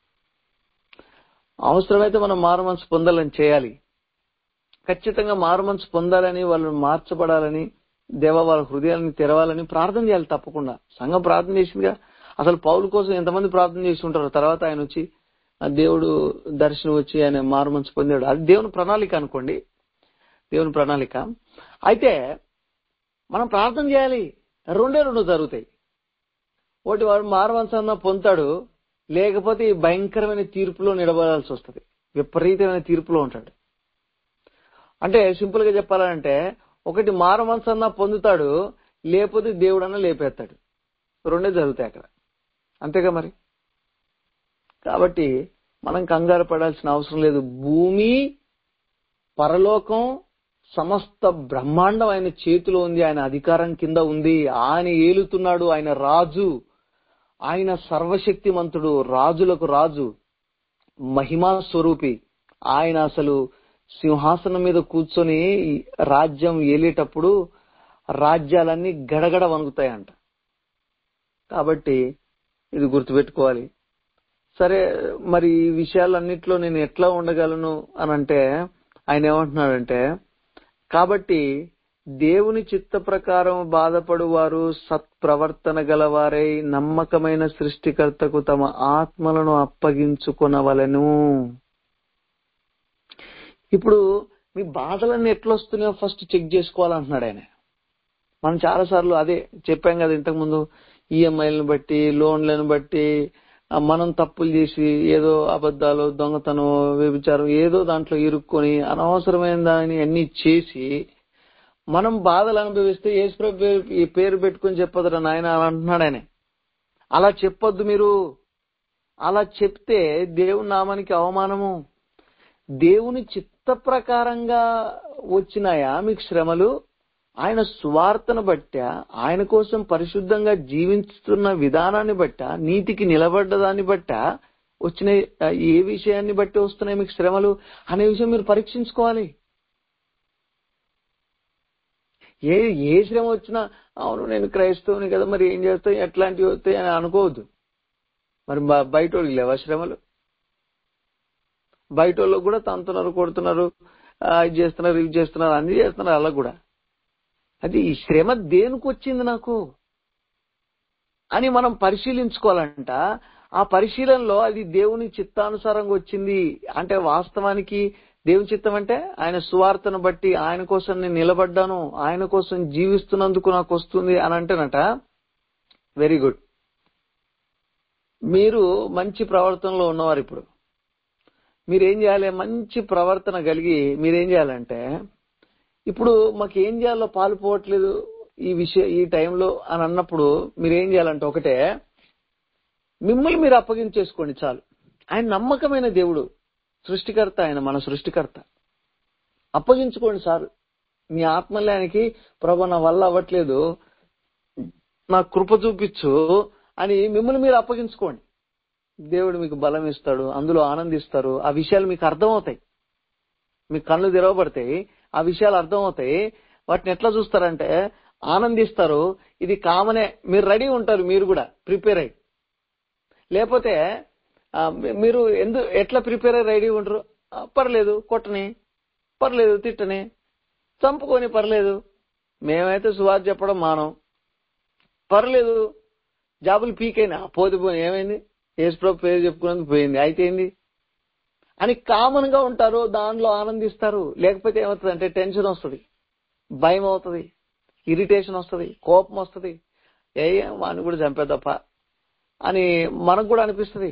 Speaker 1: అవసరమైతే మనం మారు మనసు పొందాలని చేయాలి ఖచ్చితంగా మారు మనసు పొందాలని వాళ్ళు మార్చబడాలని దేవ వాళ్ళ హృదయాన్ని తెరవాలని ప్రార్థన చేయాలి తప్పకుండా సంఘం ప్రార్థన చేసిందిగా అసలు పౌలు కోసం ఎంతమంది ప్రార్థన చేసి ఉంటారు తర్వాత ఆయన వచ్చి ఆ దేవుడు దర్శనం వచ్చి ఆయన మారు మనసు పొందాడు అది దేవుని ప్రణాళిక అనుకోండి దేవుని ప్రణాళిక అయితే మనం ప్రార్థన చేయాలి రెండే రెండు జరుగుతాయి ఒకటి వాడు మారవంశన్న పొందుతాడు లేకపోతే ఈ భయంకరమైన తీర్పులో నిలబడాల్సి వస్తుంది విపరీతమైన తీర్పులో ఉంటాడు అంటే సింపుల్ గా చెప్పాలంటే ఒకటి మారవంశన్న పొందుతాడు లేకపోతే దేవుడన్నా లేపేస్తాడు రెండే జరుగుతాయి అక్కడ అంతేగా మరి కాబట్టి మనం కంగారు పడాల్సిన అవసరం లేదు భూమి పరలోకం
Speaker 2: సమస్త బ్రహ్మాండం ఆయన చేతిలో ఉంది ఆయన అధికారం కింద ఉంది ఆయన ఏలుతున్నాడు ఆయన రాజు ఆయన సర్వశక్తిమంతుడు రాజులకు రాజు మహిమా స్వరూపి ఆయన అసలు సింహాసనం మీద కూర్చొని రాజ్యం ఏలేటప్పుడు రాజ్యాలన్నీ గడగడ వణుకుతాయంట కాబట్టి ఇది గుర్తుపెట్టుకోవాలి సరే మరి ఈ విషయాలన్నిట్లో నేను ఎట్లా ఉండగలను అని అంటే ఆయన ఏమంటున్నాడంటే కాబట్టి దేవుని చిత్త ప్రకారం బాధపడువారు సత్ప్రవర్తన గలవారై నమ్మకమైన సృష్టికర్తకు తమ ఆత్మలను అప్పగించుకొనవలెను ఇప్పుడు మీ బాధలన్నీ ఎట్లా వస్తున్నాయో ఫస్ట్ చెక్ చేసుకోవాలంటున్నాడు ఆయన మనం చాలా సార్లు అదే చెప్పాం కదా ఇంతకు ముందు ఈఎంఐలను బట్టి లోన్లను బట్టి ఆ, మనం తప్పులు చేసి ఏదో అబద్ధాలు దొంగతనం వ్యభిచారం ఏదో దాంట్లో ఇరుక్కొని అనవసరమైన దాన్ని అన్ని చేసి మనం బాధలు అనుభవిస్తే యేసుప్రభు పేరు ఈ పేరు పెట్టుకుని చెప్పదురా నాయన అని అంటున్నాడు ఆయన అలా చెప్పొద్దు మీరు అలా చెప్తే దేవుని నామానికి అవమానము దేవుని చిత్త ప్రకారంగా వచ్చినాయా మీకు శ్రమలు ఆయన సువార్తను బట్టా ఆయన కోసం పరిశుద్ధంగా జీవిస్తున్న విధానాన్ని బట్టా నీతికి నిలబడ్డదాన్ని బట్టా వచ్చిన ఆ, ఏ విషయాన్ని బట్టి వస్తున్నాయి మీకు శ్రమలు అనే విషయం మీరు పరీక్షించుకోవాలి ఏ ఏ శ్రమ వచ్చినా అవును నేను క్రైస్తవుని కదా మరి ఏం చేస్తాయి ఎట్లాంటివి వస్తాయి అని అనుకోవద్దు మరి బ- బయట వాళ్ళకి లేవా శ్రమలు బయట వాళ్ళకి కూడా తంతున్నారు కొడుతున్నారు ఆ, ఇది చేస్తున్నారు ఇవి చేస్తున్నారు అన్ని చేస్తున్నారు అలా కూడా అది ఈ శ్రమ దేనికి వచ్చింది నాకు అని మనం పరిశీలించుకోవాలంట ఆ పరిశీలనలో అది దేవుని చిత్తానుసారంగా వచ్చింది అంటే వాస్తవానికి దేవుని చిత్తం అంటే ఆయన సువార్తను బట్టి ఆయన కోసం నేను నిలబడ్డాను ఆయన కోసం జీవిస్తున్నందుకు నాకు వస్తుంది అని అంటేనట వెరీ గుడ్ మీరు మంచి ప్రవర్తనలో ఉన్నవారు ఇప్పుడు మీరేం చేయాలి మంచి ప్రవర్తన కలిగి మీరేం చేయాలంటే ఇప్పుడు మాకు ఏం చేయాలో పాలు పోవట్లేదు ఈ విషయం ఈ టైంలో అని అన్నప్పుడు మీరు ఏం చేయాలంటే ఒకటే మిమ్మల్ని మీరు అప్పగించేసుకోండి చాలు ఆయన నమ్మకమైన దేవుడు సృష్టికర్త ఆయన మన సృష్టికర్త అప్పగించుకోండి సార్ మీ ఆత్మల్యానికి ప్రభు నా వల్ల అవ్వట్లేదు నా కృప చూపించు అని మిమ్మల్ని మీరు అప్పగించుకోండి దేవుడు మీకు బలం ఇస్తాడు అందులో ఆనందిస్తారు ఆ విషయాలు మీకు అర్థమవుతాయి మీ కళ్ళు తెరవబడతాయి ఆ విషయాలు అర్థమవుతాయి వాటిని ఎట్లా చూస్తారంటే ఆనందిస్తారు ఇది కామనే మీరు రెడీ ఉంటారు మీరు కూడా ప్రిపేర్ అయ్యి లేకపోతే ఆ, మీ- మీరు ఎందు ఎట్లా ప్రిపేర్ అయ్యి రెడీ ఉంటారు ఆ, పర్లేదు కొట్టని పర్లేదు తిట్టని చంపుకొని పర్లేదు మేమైతే సువార్ చెప్పడం మానం పర్లేదు జాబులు పీకైనా పోతే పోయి ఏమైంది యేసుప్రభు పేరు చెప్పుకున్నందుకు పోయింది అయితే ఏంది అని కామన్ గా ఉంటారు దానిలో ఆనందిస్తారు లేకపోతే ఏమవుతుంది అంటే టెన్షన్ వస్తుంది భయం అవుతుంది ఇరిటేషన్ వస్తుంది కోపం వస్తుంది ఏ వాడిని కూడా చంపేదప్ప అని మనకు కూడా అనిపిస్తుంది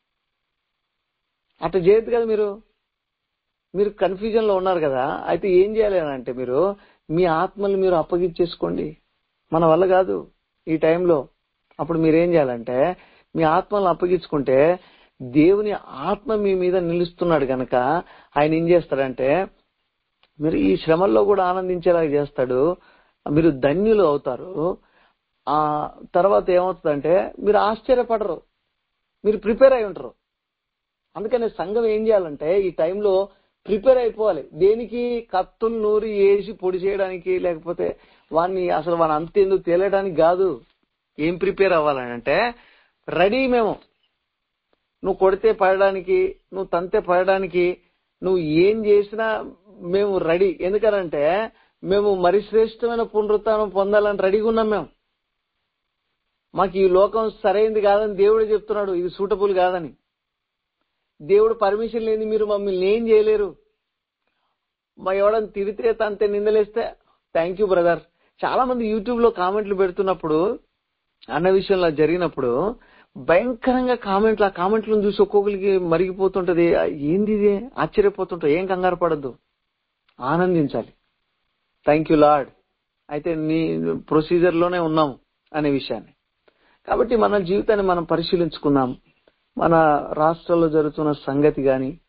Speaker 2: అట్లా చేయొద్దు కదా మీరు మీరు కన్ఫ్యూజన్ లో ఉన్నారు కదా అయితే ఏం చేయాలి అని అంటే మీరు మీ ఆత్మల్ని మీరు అప్పగించేసుకోండి మన వల్ల కాదు ఈ టైంలో అప్పుడు మీరు ఏం చేయాలంటే మీ ఆత్మలను అప్పగించుకుంటే దేవుని ఆత్మ మీ మీద నిలుస్తున్నాడు గనక ఆయన ఏం చేస్తాడంటే మీరు ఈ శ్రమల్లో కూడా ఆనందించేలాగా చేస్తాడు మీరు ధన్యులు అవుతారు ఆ తర్వాత ఏమవుతుందంటే మీరు ఆశ్చర్యపడరు మీరు ప్రిపేర్ అయి ఉంటారు అందుకని సంఘం ఏం చేయాలంటే ఈ టైంలో ప్రిపేర్ అయిపోవాలి దేనికి కత్తులు నూరి వేసి పొడి చేయడానికి లేకపోతే వాడిని అసలు వాని అంతేందో తేలడానికి కాదు ఏం ప్రిపేర్ అవ్వాలని అంటే రెడీ మేము నువ్వు కొడితే పడడానికి నువ్వు తంతే పడడానికి నువ్వు ఏం చేసినా మేము రెడీ ఎందుకనంటే మేము మరి శ్రేష్టమైన పునరుత్నం పొందాలని రెడీగా ఉన్నాం మేము మాకు ఈ లోకం సరైంది కాదని దేవుడే చెప్తున్నాడు ఇది సూటబుల్ కాదని దేవుడు పర్మిషన్ లేని మీరు మమ్మల్ని ఏం చేయలేరు మా ఎవడని తిరితే తంతే నిందలేస్తే థ్యాంక్ యూ బ్రదర్ చాలా మంది యూట్యూబ్ లో కామెంట్లు పెడుతున్నప్పుడు అన్న విషయంలో జరిగినప్పుడు భయంకరంగా కామెంట్లు ఆ కామెంట్లను చూసి ఒక్కొక్కరికి మరిగిపోతుంటది ఆ, ఏంది ఇది ఆశ్చర్యపోతుంటది ఏం కంగారు పడద్దు ఆనందించాలి థ్యాంక్ యూ లార్డ్ అయితే నీ ప్రొసీజర్ లోనే ఉన్నాం అనే విషయాన్ని కాబట్టి మన జీవితాన్ని మనం పరిశీలించుకుందాం మన రాష్ట్రాల్లో జరుగుతున్న సంగతి గాని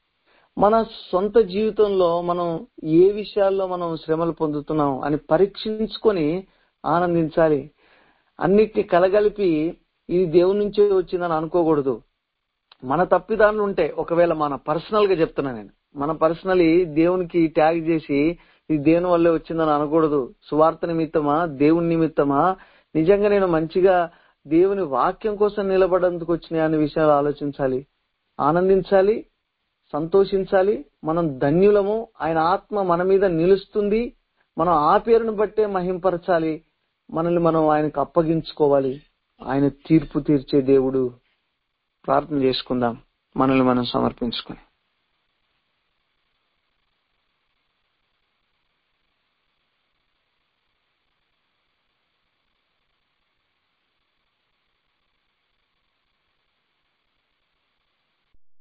Speaker 2: మన సొంత జీవితంలో మనం ఏ విషయాల్లో మనం శ్రమలు పొందుతున్నాం అని పరీక్షించుకొని ఆనందించాలి అన్నిటిని కలగలిపి ఇది దేవుని నుంచే వచ్చిందని అనుకోకూడదు మన తప్పిదాలు ఉంటే ఒకవేళ మన పర్సనల్ గా చెప్తున్నా నేను మన పర్సనల్ దేవునికి ట్యాగ్ చేసి ఇది దేవుని వల్లే వచ్చిందని అనకూడదు సువార్త నిమిత్తమా దేవుని నిమిత్తమా నిజంగా నేను మంచిగా దేవుని వాక్యం కోసం నిలబడేందుకు వచ్చినాయి అనే విషయాలు ఆలోచించాలి ఆనందించాలి సంతోషించాలి మనం ధన్యులము ఆయన ఆత్మ మన మీద నిలుస్తుంది మనం ఆ పేరును బట్టే మహింపరచాలి మనల్ని మనం ఆయనకు అప్పగించుకోవాలి ఆయన తీర్పు తీర్చే దేవుడు ప్రార్థన చేసుకుందాం మనల్ని మనం సమర్పించుకొని